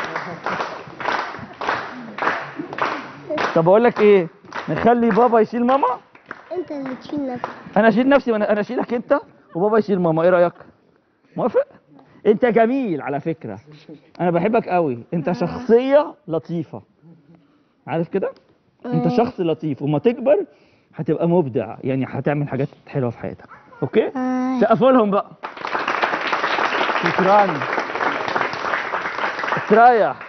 Speaker 4: طب اقول لك ايه نخلي بابا يشيل ماما
Speaker 6: انت اللي تشيل نفسك
Speaker 4: انا اشيل نفسي وانا انا اشيلك انت وبابا يشيل ماما ايه رايك موافق انت جميل على فكره انا بحبك قوي انت شخصيه لطيفه عارف كده انت شخص لطيف وما تكبر هتبقى مبدع يعني هتعمل حاجات حلوه في حياتك اوكي سقفوا لهم بقى شكرا استريح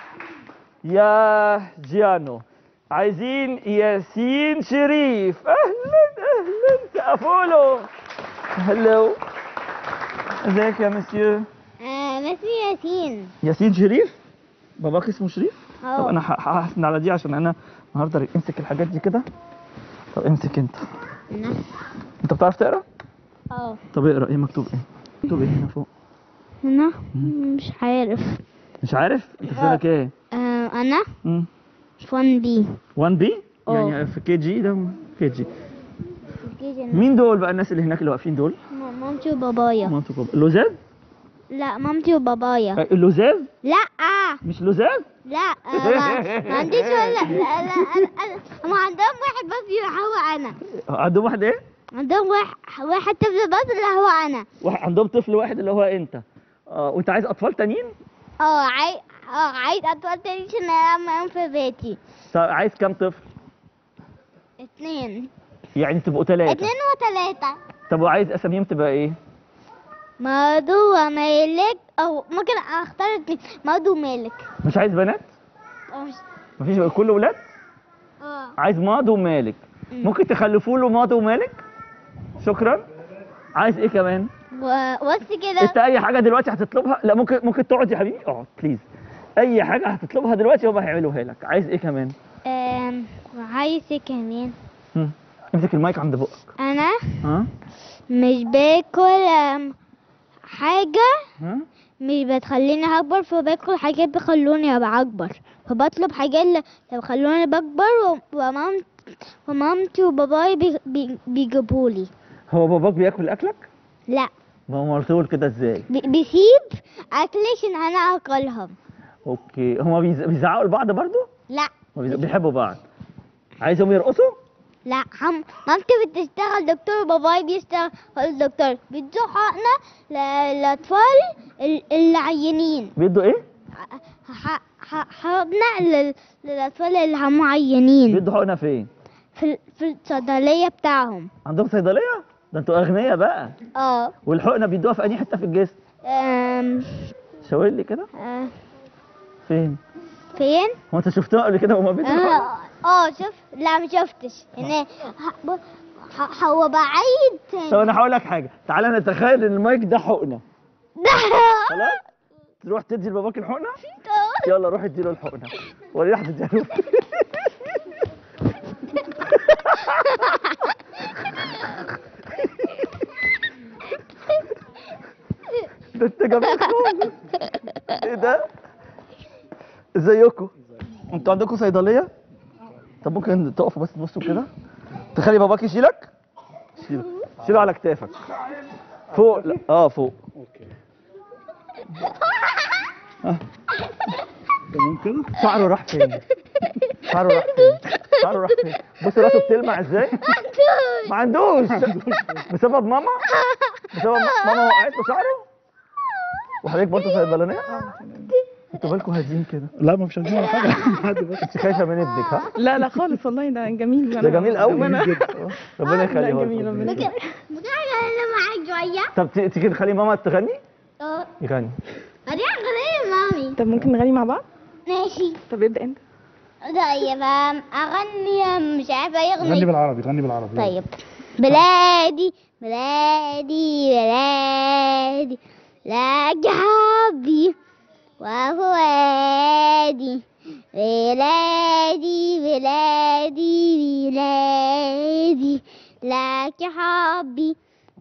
Speaker 4: يا جيانو عايزين ياسين شريف اهلا اهلا سقفوا له هلو ازيك يا مسيو
Speaker 6: بس ياسين
Speaker 4: ياسين شريف باباك اسمه شريف
Speaker 6: اه.
Speaker 4: طب انا ه- هحسن على دي عشان انا النهارده امسك الحاجات دي كده طب امسك انت انت بتعرف تقرا
Speaker 6: اه
Speaker 4: طب اقرا ايه مكتوب ايه مكتوب ايه هنا فوق
Speaker 6: هنا مش عارف
Speaker 4: مش عارف انت في سنه ايه
Speaker 6: آه انا
Speaker 4: مم.
Speaker 6: فون بي
Speaker 4: 1 بي
Speaker 6: اه.
Speaker 4: يعني في كي جي ده كي جي مين دول بقى الناس اللي هناك اللي واقفين دول
Speaker 6: مامتي وبابايا
Speaker 4: مامتك وبابا اللوزاز
Speaker 6: لا مامتي وبابايا
Speaker 4: آه، اللوزاز
Speaker 6: لا
Speaker 4: مش لوزاز
Speaker 6: لا آه، ما ما عنديش ولا لا لا لا أنا- هم عندهم واحد بس هو انا
Speaker 4: عندهم واحد ايه
Speaker 6: عندهم واحد واحد طفل بس اللي هو انا
Speaker 4: واحد عندهم طفل واحد اللي هو انت اه وانت عايز اطفال تانيين
Speaker 6: اه عايز اه عايز اطفال تاني عشان العب معاهم في بيتي
Speaker 4: طب عايز كام طفل
Speaker 6: اتنين
Speaker 4: يعني تبقوا ثلاثة
Speaker 6: اتنين وتلاتة
Speaker 4: طب وعايز اساميهم تبقى ايه
Speaker 6: مادو ومالك او ممكن اختار اتنين مادو ومالك
Speaker 4: مش عايز بنات
Speaker 6: اه مش-
Speaker 4: مفيش كل ولاد
Speaker 6: اه
Speaker 4: عايز ماضي ومالك ممكن تخلفوا له ماضي ومالك شكرا عايز ايه كمان
Speaker 6: و- بس كده
Speaker 4: انت اي حاجه دلوقتي هتطلبها لا ممكن ممكن تقعد يا حبيبي اقعد بليز اي حاجه هتطلبها دلوقتي هم هيعملوها لك عايز ايه كمان
Speaker 6: آم، وعايز ايه كمان
Speaker 4: هم. امسك المايك عند بقك
Speaker 6: انا
Speaker 4: ها
Speaker 6: مش باكل آم، حاجة
Speaker 4: ها
Speaker 6: مش بتخليني اكبر فباكل حاجات بيخلوني ابقى اكبر فبطلب حاجات اللي بيخلوني بكبر و- ومامتي ومامتي وباباي بي- بي- بيجيبولي
Speaker 4: هو باباك بياكل اكلك
Speaker 6: لا
Speaker 4: ما هو مرتول كده ازاي
Speaker 6: بي- بيسيب اكلي عشان انا اكلهم
Speaker 4: اوكي هما بيز- بيزعقوا لبعض برضو
Speaker 6: لا
Speaker 4: ما بيز- بيحبوا بعض عايزهم يرقصوا
Speaker 6: لا هم مامتي بتشتغل دكتور وباباي بيشتغل دكتور بيدوا حقنة ل- للأطفال ال- اللي عيانين
Speaker 4: بيدوا ايه
Speaker 6: ح- ح- حقنة لل- للأطفال اللي هم عيانين
Speaker 4: بيدوا حقنه فين
Speaker 6: في ال- في الصيدلية بتاعهم
Speaker 4: عندهم صيدليه ده انتوا اغنياء بقى
Speaker 6: اه
Speaker 4: والحقنه بيدوها في اي حته في الجسم
Speaker 6: أم،
Speaker 4: شاور لي كده
Speaker 6: آه،
Speaker 4: فين
Speaker 6: فين؟
Speaker 4: هو انت شفتوها قبل كده وهما بيدوا الحقنة؟
Speaker 6: اه اه شوف لا ما شفتش هنا ه- ب- ه- هو بعيد
Speaker 4: طب انا هقول لك حاجه تعالى نتخيل ان المايك ده حقنه خلاص تروح تدي لباباك الحقنه يلا روح ادي له الحقنه وريني هتديها له ده انت جميل خالص ايه ده ازيكم انتوا عندكم صيدليه طب ممكن تقفوا بس تبصوا كده تخلي باباك يشيلك شيله شيله على كتافك فوق لا اه فوق آه. تمام كده شعره راح فين شعره راح فين شعره راح فين بص راسه بتلمع ازاي ما عندوش بسبب ماما بسبب ما- ماما وقعت له شعره وحضرتك برضه صيدلانيه انتوا بالكم هادين كده
Speaker 12: لا ما فيش عندنا ولا حاجه
Speaker 4: انت خايفه من ابنك ها
Speaker 11: لا لا خالص والله ده جميل
Speaker 4: ده جميل قوي
Speaker 11: أنا-
Speaker 4: ربنا يخليه
Speaker 11: لا،
Speaker 4: هو
Speaker 11: جميل،
Speaker 4: الفضل.
Speaker 11: ربنا
Speaker 6: ممكن ممكن انا معاك شوية
Speaker 4: طب ت- تيجي تخلي ماما تغني
Speaker 6: اه
Speaker 4: يغني
Speaker 6: ادي غنية مامي
Speaker 11: طب ممكن نغني مع بعض
Speaker 6: ماشي
Speaker 11: طب ابدا انت
Speaker 6: طيب أم، اغني أم، مش عارفه يغني
Speaker 12: غني بالعربي غني بالعربي يلا.
Speaker 6: طيب بلادي بلادي بلادي لك حبي وفؤادي بلادي بلادي بلادي لك حبي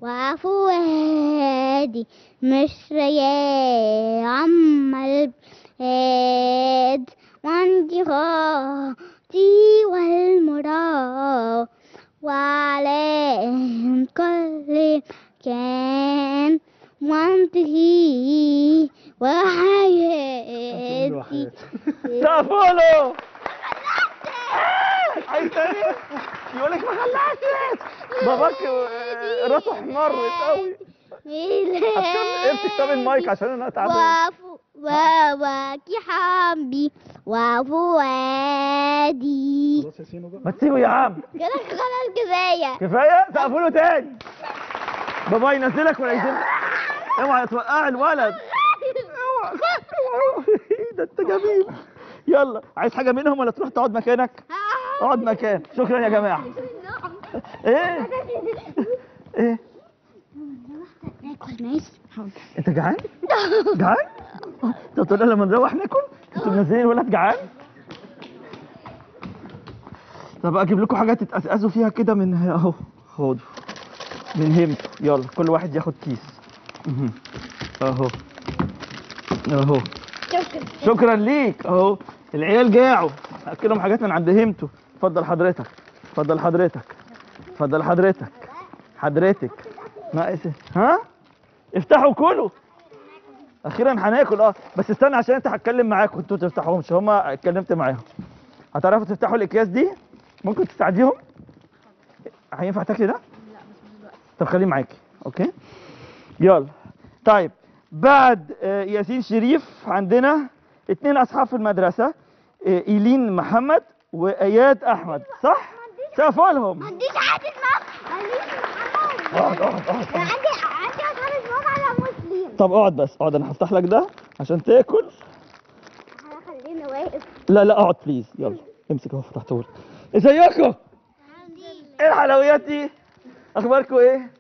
Speaker 6: وفؤادي مصر يا عم البلاد وانت خاطي والمراد وعليهم كل كان منتهي وحياتي
Speaker 4: سقفوا عايز تاني يقول لك ما خلعتش باباك آه، راسه احمرت قوي امسك طب المايك عشان انا تعبان
Speaker 6: واباك حبي وفؤادي
Speaker 4: ما تسيبه يا عم
Speaker 6: كده خلاص كفايه
Speaker 4: كفايه سقفوا له تاني بابا ينزلك ولا ينزلك اوعى توقع الولد ده انت جميل يلا عايز حاجه منهم ولا تروح تقعد مكانك اقعد مكان شكرا يا جماعه ايه ايه
Speaker 6: ناكل ماشي
Speaker 4: انت جعان جعان انت بتقول لما نروح ناكل انتوا منزلين الولد جعان طب اجيب لكم حاجه تتقزقزوا فيها كده من ه- اهو خدوا من همتوا يلا كل واحد ياخد كيس مهم. اهو اهو شكرا ليك اهو العيال جاعوا اكلهم حاجات من عند همتوا اتفضل حضرتك اتفضل حضرتك اتفضل حضرتك حضرتك ناقص ها افتحوا كلوا اخيرا هناكل اه بس استنى عشان انت هتكلم معاكم انتوا تفتحوهمش هما اتكلمت معاهم هتعرفوا تفتحوا الاكياس دي ممكن تساعديهم هينفع تاكلي ده طب خليه معاكي اوكي يلا طيب بعد آه، ياسين شريف عندنا اتنين اصحاب في المدرسه آه، ايلين محمد واياد احمد صح سقفوا لهم
Speaker 6: عنديش عادة ما عنديش
Speaker 4: اقعد اقعد اقعد
Speaker 6: انا عندي عندي اصحاب اسمهم على مسلم
Speaker 4: طب اقعد بس اقعد انا هفتح لك ده عشان تاكل
Speaker 6: انا خليني واقف
Speaker 4: لا لا اقعد بليز يلا امسك اهو فتحته لك ازيكم ايه الحلويات دي اخباركم ايه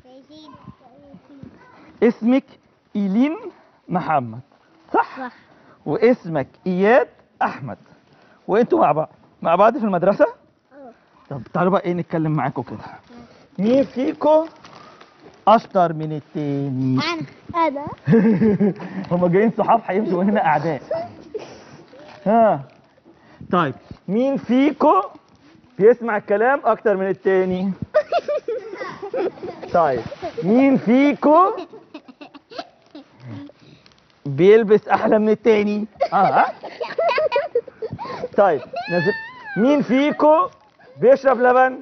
Speaker 4: اسمك ايلين محمد صح
Speaker 6: صح
Speaker 4: واسمك اياد احمد وانتوا مع بعض مع بعض في المدرسه طب تعالوا بقى ايه نتكلم معاكم كده مين فيكم اشطر من التاني
Speaker 6: انا انا
Speaker 4: هما جايين صحاب هيمشوا هنا اعداء ها طيب مين فيكم بيسمع الكلام اكتر من التاني طيب مين فيكم بيلبس احلى من التاني اه ها؟ طيب نزل مين فيكم بيشرب لبن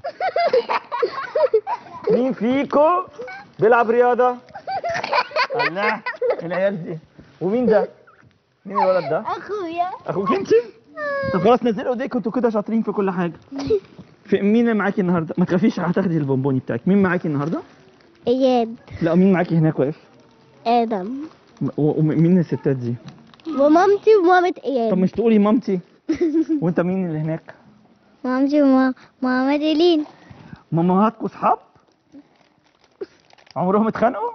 Speaker 4: مين فيكم بيلعب رياضه الله العيال دي ومين ده مين الولد ده
Speaker 6: اخويا
Speaker 4: اخوك انت طب خلاص نزلوا ايديك انتوا كده شاطرين في كل حاجه في مين اللي معاكي النهارده ما تخافيش هتاخدي البونبوني بتاعك مين معاكي النهارده
Speaker 6: اياد
Speaker 4: لا مين معاكي هناك واقف
Speaker 6: ادم
Speaker 4: و- ومين الستات دي
Speaker 6: ومامتي ومامة اياد
Speaker 4: طب مش تقولي مامتي وانت مين اللي هناك
Speaker 6: مامتي ومامة ايلين
Speaker 4: مامهاتكوا صحاب عمرهم اتخانقوا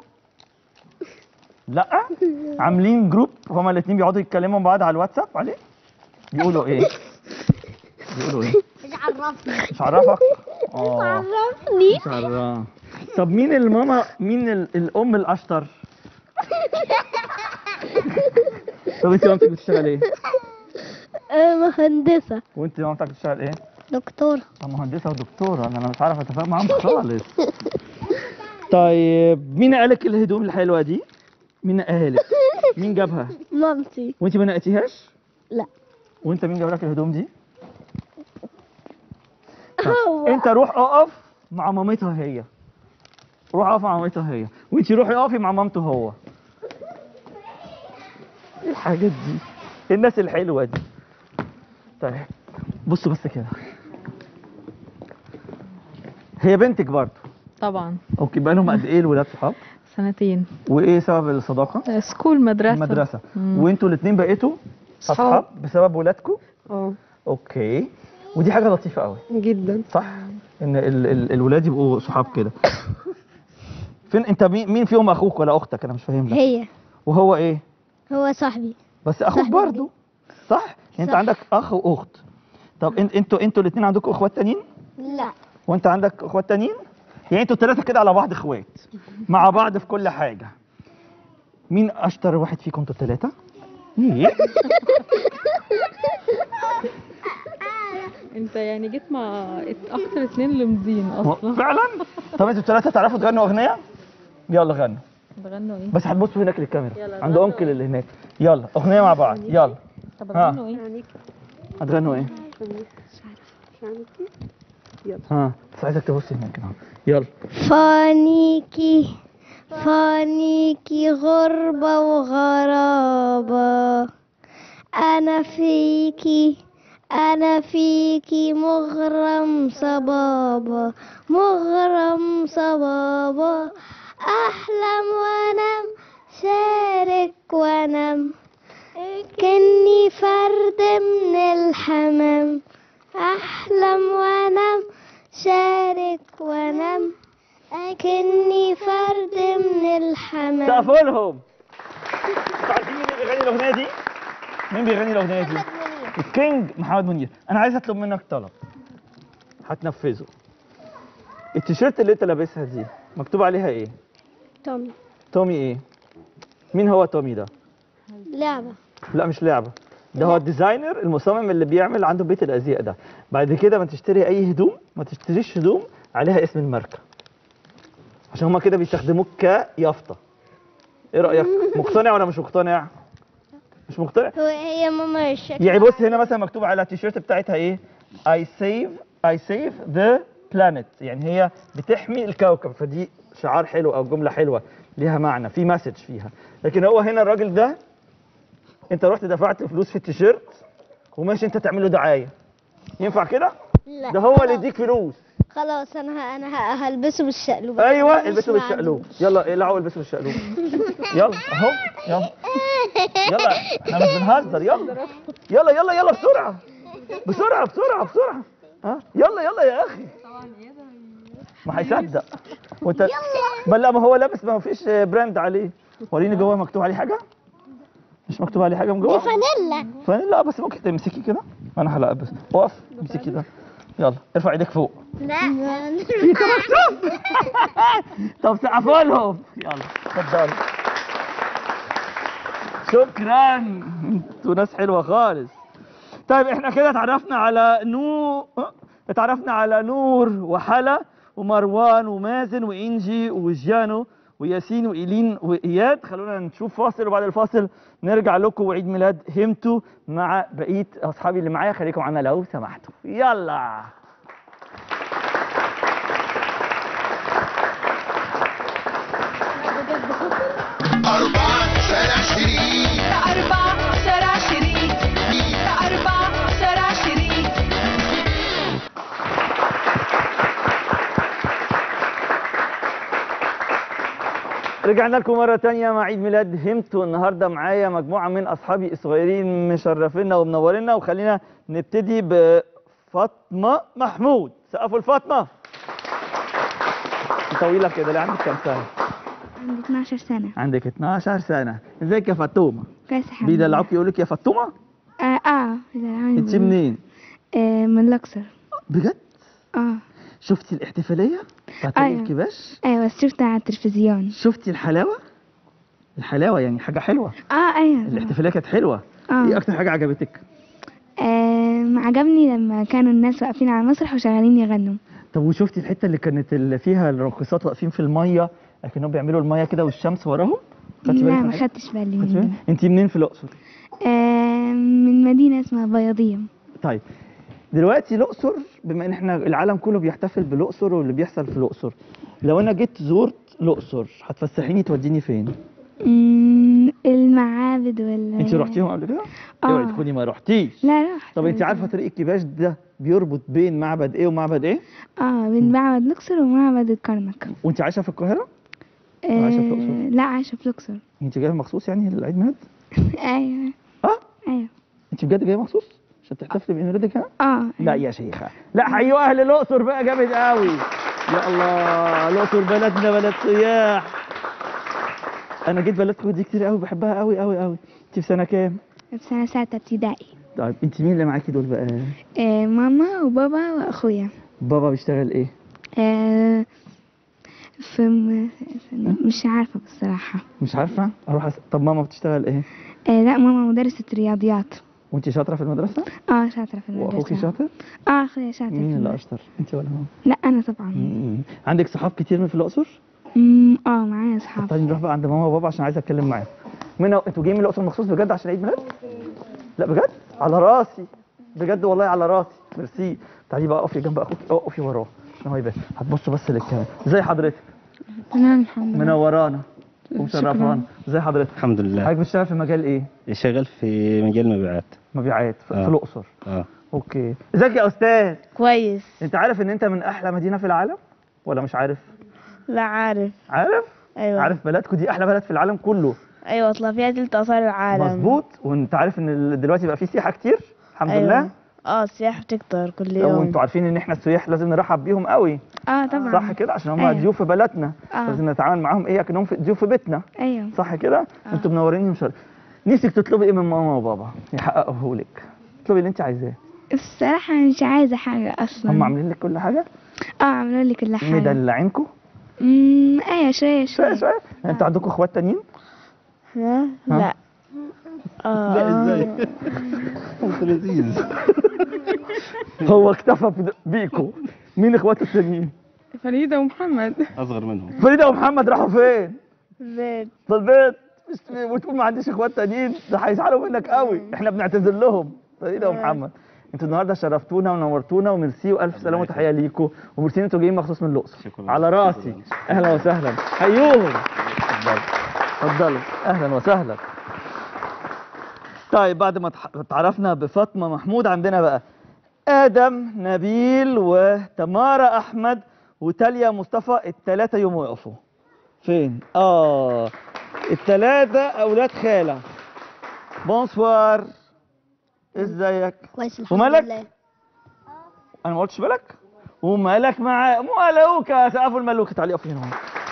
Speaker 4: لا عاملين جروب هما الاثنين بيقعدوا يتكلموا مع بعض على الواتساب عليه بيقولوا ايه بيقولوا ايه
Speaker 6: مش عرفني
Speaker 4: مش عرفك اه
Speaker 6: عرفني
Speaker 4: مش عرف طب مين الماما مين ال... الام الاشطر طب انت مامتك بتشتغل ايه
Speaker 6: مهندسة
Speaker 4: وانت مامتك بتشتغل ايه
Speaker 6: دكتورة
Speaker 4: طب مهندسه ودكتوره انا مش عارف اتفاهم معاهم خالص طيب مين قالك الهدوم الحلوه دي مين قالك مين جابها
Speaker 6: مامتي
Speaker 4: وانت ما نقيتيهاش
Speaker 6: لا
Speaker 4: وانت مين جاب لك الهدوم دي
Speaker 6: هو
Speaker 4: انت روح اقف مع مامتها هي روح اقف مع مامتها هي وانت روحي اقفي مع مامته هو ايه الحاجات دي الناس الحلوه دي طيب بصوا بس كده هي بنتك برضه
Speaker 13: طبعا
Speaker 4: اوكي بقى لهم قد ايه الولاد صحاب
Speaker 13: سنتين
Speaker 4: وايه سبب الصداقه
Speaker 13: سكول مدرسة
Speaker 4: المدرسه
Speaker 13: مم.
Speaker 4: وانتوا الاثنين بقيتوا
Speaker 13: صحاب.
Speaker 4: اصحاب بسبب ولادكم
Speaker 13: اه
Speaker 4: اوكي ودي حاجه لطيفه قوي
Speaker 12: جدا
Speaker 4: صح ان ال ال الولاد يبقوا صحاب كده فين انت مين مين فيهم اخوك ولا اختك انا مش فاهم لك
Speaker 6: هي
Speaker 4: وهو ايه
Speaker 6: هو صاحبي
Speaker 4: بس اخوك
Speaker 6: صاحبي.
Speaker 4: برضو صح يعني انت
Speaker 6: صح.
Speaker 4: عندك اخ واخت طب انت انتوا انتوا الاثنين عندكم اخوات تانيين
Speaker 6: لا
Speaker 4: وانت عندك اخوات تانيين يعني انتوا الثلاثه كده على بعض اخوات مع بعض في كل حاجه مين اشطر واحد فيكم انتوا الثلاثه ايه
Speaker 12: انت يعني جيت مع اكتر اتنين لمزين اصلا
Speaker 4: فعلا طب انتوا الثلاثه تعرفوا تغنوا اغنيه يلا غنوا
Speaker 12: بغنوا ايه
Speaker 4: بس هتبصوا هناك للكاميرا
Speaker 12: يلا
Speaker 4: عند
Speaker 12: غنوا
Speaker 4: انكل اللي هناك يلا اغنيه مع بعض يلا
Speaker 12: طب
Speaker 4: ها.
Speaker 12: بتغنوا ايه
Speaker 4: هتغنوا ايه ها بس عايزك تبص هناك أهو. يلا
Speaker 6: فانيكي فانيكي غربة وغرابة أنا فيكي أنا فيكي مغرم صبابة مغرم صبابة أحلم وأنام شارك وأنام كني فرد من الحمام أحلم وأنام شارك وأنام أكني فرد من الحمام
Speaker 4: سقفوا لهم انتوا عارفين مين اللي بيغني الاغنيه دي؟ مين بيغني الاغنيه دي؟ الكينج محمد منير انا عايز اطلب منك طلب هتنفذه التيشيرت اللي انت لابسها دي مكتوب عليها ايه؟
Speaker 6: تومي
Speaker 4: تومي ايه؟ مين هو تومي ده؟
Speaker 6: لعبة
Speaker 4: لا مش لعبه ده هو الديزاينر المصمم اللي بيعمل عنده بيت الازياء ده بعد كده ما تشتري اي هدوم ما تشتريش هدوم عليها اسم الماركه عشان هما كده بيستخدموك كيافطه ايه رايك مقتنع ولا مش مقتنع مش مقتنع
Speaker 6: هو هي ماما الشكل
Speaker 4: يعني بص هنا مثلا مكتوب على التيشيرت بتاعتها ايه I save I save the planet يعني هي بتحمي الكوكب فدي شعار حلو او جمله حلوه ليها معنى في مسج فيها لكن هو هنا الراجل ده انت رحت دفعت فلوس في التيشيرت وماشي انت تعمل له دعايه ينفع كده
Speaker 6: لا
Speaker 4: ده هو اللي يديك فلوس
Speaker 6: خلاص انا ه- انا ه- هلبسه بالشقلوب
Speaker 4: ايوه
Speaker 6: مش
Speaker 4: البسوا
Speaker 6: معلوم.
Speaker 4: بالشقلوب يلا العبوا البسوا بالشقلوب يلا اهو يلا يلا احنا مش بنهزر يلا يلا يلا يلا بسرعه بسرعه بسرعه بسرعه ها يلا يلا يا اخي ما هيصدق وانت ما لا ما هو لابس ما فيش براند عليه وريني جوه مكتوب عليه حاجه مش مكتوب عليه حاجه من
Speaker 6: دي
Speaker 4: جوه
Speaker 6: فانيلا
Speaker 4: فانيلا بس ممكن تمسكي كده انا هلا بس اقف امسكي ده يلا ارفع ايدك فوق
Speaker 6: لا
Speaker 4: في مكتوب طب سقفوا لهم يلا اتفضل شكرا انتوا ناس حلوه خالص طيب احنا كده اتعرفنا على نو اتعرفنا على نور وحلا ومروان ومازن وانجي وجيانو وياسين وايلين واياد خلونا نشوف فاصل وبعد الفاصل نرجع لكم وعيد ميلاد همتو مع بقيه اصحابي اللي معايا خليكم معانا لو سمحتوا يلا
Speaker 2: أربعة شارع شريك
Speaker 3: أربعة شارع شريك أربعة شارع شريك
Speaker 4: رجعنا لكم مرة تانية مع عيد ميلاد همتو النهاردة معايا مجموعة من أصحابي الصغيرين مشرفينا ومنورينا وخلينا نبتدي بفاطمة محمود سقفوا لفاطمة طويلة كده ليه عندك كام سنة؟
Speaker 10: عندي 12 سنة
Speaker 4: عندك 12 سنة ازيك يا فاطمة؟
Speaker 10: كويس الحمد
Speaker 4: بيدلعوك يقولك يا فاطمة؟
Speaker 10: اه اه بيدلعوني
Speaker 4: انت
Speaker 10: بيقولوا-
Speaker 4: منين؟
Speaker 10: آه من الأقصر
Speaker 4: بجد؟
Speaker 10: اه
Speaker 4: شفتي الاحتفالية بتاعت
Speaker 10: أيوة.
Speaker 4: الكباش؟
Speaker 10: ايوه بس شفتها على التلفزيون
Speaker 4: شفتي الحلاوة؟ الحلاوة يعني حاجة حلوة
Speaker 10: اه ايوه
Speaker 4: الاحتفالية كانت حلوة
Speaker 10: اه
Speaker 4: ايه أكتر حاجة عجبتك؟
Speaker 10: آه عجبني لما كانوا الناس واقفين على المسرح وشغالين يغنوا
Speaker 4: طب وشفتي الحته اللي كانت اللي فيها الراقصات واقفين في الميه لكنهم بيعملوا الميه كده والشمس وراهم خدتي بالك
Speaker 10: لا
Speaker 4: من
Speaker 10: ما
Speaker 4: حاجة؟
Speaker 10: خدتش بالي
Speaker 4: خدتي
Speaker 10: من
Speaker 4: بالك؟ انت منين في الاقصر
Speaker 10: آه من مدينة اسمها بياضية
Speaker 4: طيب دلوقتي الاقصر بما ان احنا العالم كله بيحتفل بالاقصر واللي بيحصل في الاقصر لو انا جيت زرت الاقصر هتفسحيني توديني فين
Speaker 10: مم، المعابد ولا
Speaker 4: انت رحتيهم قبل كده
Speaker 10: آه.
Speaker 4: اوعي تكوني ما رحتيش
Speaker 10: لا رحت
Speaker 4: طب انت عارفه طريق الكباش ده بيربط بين معبد ايه ومعبد ايه
Speaker 10: اه بين معبد الأقصر ومعبد الكرنك
Speaker 4: وانت عايشه في القاهره
Speaker 10: آه
Speaker 4: عايشة في الأقصر؟
Speaker 10: لا عايشة في الأقصر
Speaker 4: انت جايه مخصوص يعني للعيد ميلاد
Speaker 10: ايوه
Speaker 4: اه
Speaker 10: ايوه
Speaker 4: انت بجد جايه مخصوص عشان تحتفلي بعيد ميلادك ها
Speaker 8: اه
Speaker 4: لا يا شيخه لا حيوا اهل الاقصر بقى جامد قوي يا الله الاقصر بلدنا بلد سياح انا جيت بلدكم دي كتير قوي بحبها قوي قوي قوي انت في سنه كام
Speaker 8: في سنة سادسة ابتدائي
Speaker 4: طيب انت مين اللي معاكي دول بقى
Speaker 8: آه ماما وبابا واخويا
Speaker 4: بابا بيشتغل ايه
Speaker 8: آه في م... مش عارفة بصراحة
Speaker 4: مش عارفه اروح أس... طب ماما بتشتغل ايه
Speaker 8: آه لا ماما مدرسة رياضيات
Speaker 4: وانت شاطره في المدرسه
Speaker 8: اه شاطرة في المدرسة
Speaker 4: واخوكي شاطر
Speaker 8: اه اخويا شاطر في
Speaker 4: مين اللي
Speaker 8: المدرسة.
Speaker 4: اشطر انت ولا هو
Speaker 8: لا انا طبعا
Speaker 4: مم. عندك صحاب كتير من في الاقصر
Speaker 8: مم، اه معايا اصحاب
Speaker 4: تعالي نروح بقى عند ماما وبابا عشان عايز اتكلم معاهم مين هو- انتوا جايين من الاقصر مخصوص بجد عشان عيد ميلاد لا بجد على راسي بجد والله على راسي ميرسي تعالي بقى اقفي جنب اخوك اقفي وراه عشان هو يبان هتبصوا بس للكاميرا ازي حضرتك
Speaker 10: تمام الحمد لله
Speaker 4: منورانا ومشرفانا ازي حضرتك
Speaker 13: الحمد لله
Speaker 4: حضرتك بتشتغل في مجال ايه
Speaker 13: شغال في مجال المبيعات
Speaker 4: مبيعات في,
Speaker 13: آه.
Speaker 4: في الاقصر
Speaker 13: اه
Speaker 4: اوكي ازيك يا استاذ
Speaker 14: كويس
Speaker 4: انت عارف ان انت من احلى مدينه في العالم ولا مش عارف
Speaker 14: لا عارف
Speaker 4: عارف
Speaker 14: ايوه
Speaker 4: عارف بلدكم دي احلى بلد في العالم كله
Speaker 14: ايوه اطلع فيها تلت اثار العالم
Speaker 4: مظبوط وانت عارف ان ال- دلوقتي بقى في سياحه كتير الحمد
Speaker 14: أيوة.
Speaker 4: لله
Speaker 14: اه السياحة بتكتر كل يوم
Speaker 4: وانتوا عارفين ان احنا السياح لازم نرحب بيهم قوي
Speaker 8: اه طبعا
Speaker 4: صح كده عشان هم
Speaker 8: أيوة.
Speaker 4: ضيوف في بلدنا
Speaker 8: آه.
Speaker 4: لازم نتعامل معاهم ايه كانهم في- ضيوف في بيتنا
Speaker 8: ايوه
Speaker 4: صح كده انتوا منوريني ومشر نفسك تطلبي ايه من ماما وبابا يحققوه لك اطلبي اللي انت عايزاه
Speaker 8: الصراحة مش عايزة حاجة اصلا
Speaker 4: هم عاملين لك كل حاجه
Speaker 8: اه عملوا لي كل حاجة
Speaker 4: مدلعينكم
Speaker 8: امم ايوه شوية
Speaker 4: شويه
Speaker 8: شوية
Speaker 4: شويه انتوا عندكم اخوات تانيين
Speaker 14: لا لا اه
Speaker 4: لا ازاي انت لذيذ هو اكتفى بد- بيكوا مين اخواته التانيين
Speaker 12: فريدة ومحمد
Speaker 13: اصغر منهم
Speaker 4: فريده ومحمد راحوا فين
Speaker 14: زين
Speaker 4: في البيت مش وتقول ما عنديش اخوات تانيين ده هيزعلوا منك قوي احنا بنعتذر لهم فريده ومحمد انتوا النهارده شرفتونا ونورتونا وميرسي والف سلامه وتحيه ليكم وميرسي إن انتوا جايين مخصوص من الاقصر على راسي اهلا وسهلا حيوهم اتفضلوا اتفضلوا اهلا وسهلا طيب بعد ما اتح- اتعرفنا بفاطمه محمود عندنا بقى ادم نبيل وتمارا احمد وتاليا مصطفى الثلاثه يوم وقفوا فين اه الثلاثه اولاد خاله بونسوار ازيك
Speaker 6: كويس الحمد
Speaker 4: ومالك
Speaker 6: لله
Speaker 4: انا ما قلتش بالك ومالك مع ملوكه سقف الملوكه تعالي اقفي هنا اهو.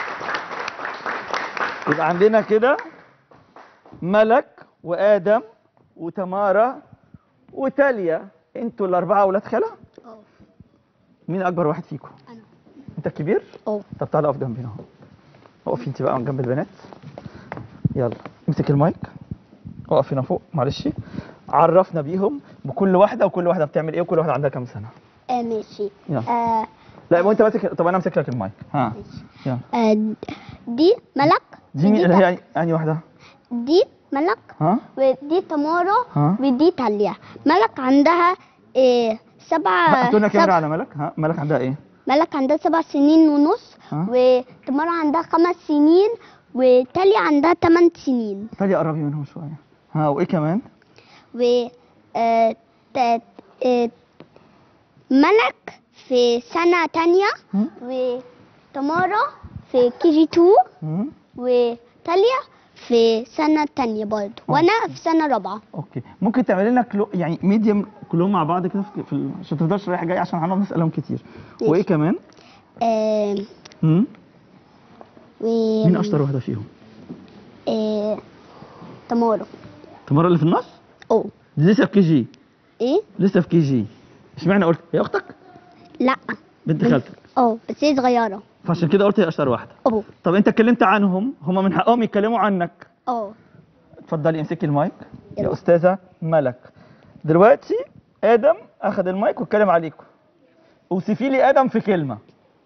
Speaker 4: يبقى عندنا كده ملك وادم وتمارا وتاليا انتوا الاربعه اولاد خاله
Speaker 6: اه
Speaker 4: مين اكبر واحد فيكم
Speaker 6: انا
Speaker 4: انت الكبير
Speaker 6: اه
Speaker 4: طب تعالى اقف جنبي اهو اقفي انت بقى جنب البنات يلا امسك المايك اقف هنا فوق معلش عرفنا بيهم بكل واحده وكل واحده بتعمل ايه وكل واحده عندها كام سنه
Speaker 6: آه ماشي
Speaker 4: يلا.
Speaker 6: آه
Speaker 4: لا وانت ماسك طب انا امسك لك المايك ها يلا
Speaker 6: آه دي ملك
Speaker 4: دي مين اللي هي يعني انهي واحده
Speaker 6: دي ملك
Speaker 4: ها
Speaker 6: ودي تمارا
Speaker 4: ها
Speaker 6: ودي تاليا ملك عندها إيه سبع
Speaker 4: هاتوا لنا كاميرا
Speaker 6: سبع
Speaker 4: على ملك ها ملك عندها ايه
Speaker 6: ملك عندها سبع سنين ونص
Speaker 4: ها
Speaker 6: وتمارا عندها خمس سنين وتاليا عندها ثمان سنين
Speaker 4: تعالي قربي منهم شويه ها وايه كمان
Speaker 6: و آه، ت- آه، ملك في سنة تانية
Speaker 4: هم؟
Speaker 6: وتمارا في كي جي تو
Speaker 4: مم.
Speaker 6: وتاليا في سنة تانية برضه وأنا في سنة رابعة
Speaker 4: اوكي ممكن تعملي لنا كلو يعني ميديم كلهم مع بعض كده في, في ال- عشان تفضلش رايحه جايه عشان هنقعد نسالهم كتير وايه كمان
Speaker 6: آه،
Speaker 4: مم.
Speaker 6: و
Speaker 4: مين اشطر واحده فيهم
Speaker 6: آه، تمارا
Speaker 4: تمارا اللي في النص
Speaker 6: أو
Speaker 4: دي لسه في كي جي
Speaker 6: إيه؟
Speaker 4: لسه في كي جي اشمعنى قلت هي اختك
Speaker 6: لأ
Speaker 4: بنت خالتك
Speaker 6: أه بس هي صغيرة
Speaker 4: فعشان كده قلت هي اشطر واحده
Speaker 6: أه
Speaker 4: طب انت اتكلمت عنهم هم من حقهم يتكلموا عنك
Speaker 6: أه
Speaker 4: اتفضلي امسكي المايك يا استاذه ملك دلوقتي ادم اخذ المايك واتكلم عليكم اوصفي لي ادم في كلمه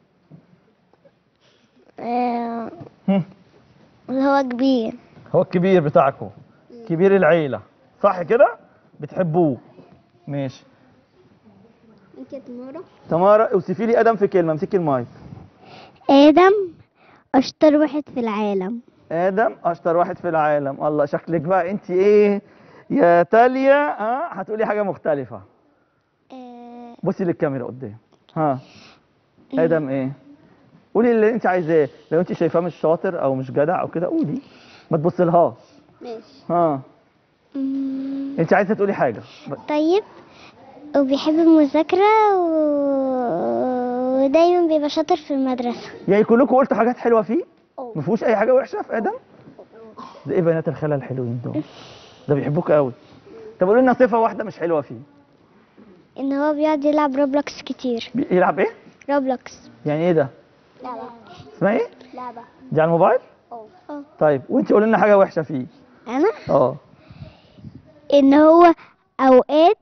Speaker 6: آه،
Speaker 4: هم.
Speaker 6: هو كبير
Speaker 4: هو الكبير بتاعكم كبير العيله صح كده بتحبوه ماشي
Speaker 6: أنت يا تمارا
Speaker 4: تمارا اوصفي لي ادم في كلمه امسكي المايك
Speaker 6: آدم أشطر واحد في العالم
Speaker 4: ادم اشطر واحد في العالم الله شكلك بقى انت ايه يا تاليا ها هتقولي حاجه مختلفه بصي للكاميرا قدام ها ادم ايه قولي اللي انت عايزاه لو انت شايفاه مش شاطر او مش جدع او كده قولي ما تبصلهاش
Speaker 6: ماشي
Speaker 4: ها انت عايزه تقولي حاجه
Speaker 6: طيب وبيحب المذاكرة و... ودايما بيبقى شاطر في المدرسة
Speaker 4: يعني كلكم قلتوا حاجات حلوه فيه ما فيهوش اي حاجه وحشه في ادم ده ايه بنات الخاله الحلوين دول ده بيحبوك قوي طب قولوا لنا صفه واحده مش حلوه فيه
Speaker 6: ان هو بيقعد يلعب روبلوكس كتير
Speaker 4: يلعب ايه
Speaker 6: روبلوكس
Speaker 4: يعني ايه ده
Speaker 6: لعبة
Speaker 4: اسمها ايه
Speaker 6: لعبة
Speaker 4: دي على الموبايل
Speaker 6: اه
Speaker 4: طيب وانت قولي لنا حاجه وحشه فيه
Speaker 6: انا
Speaker 4: اه
Speaker 6: ان هو اوقات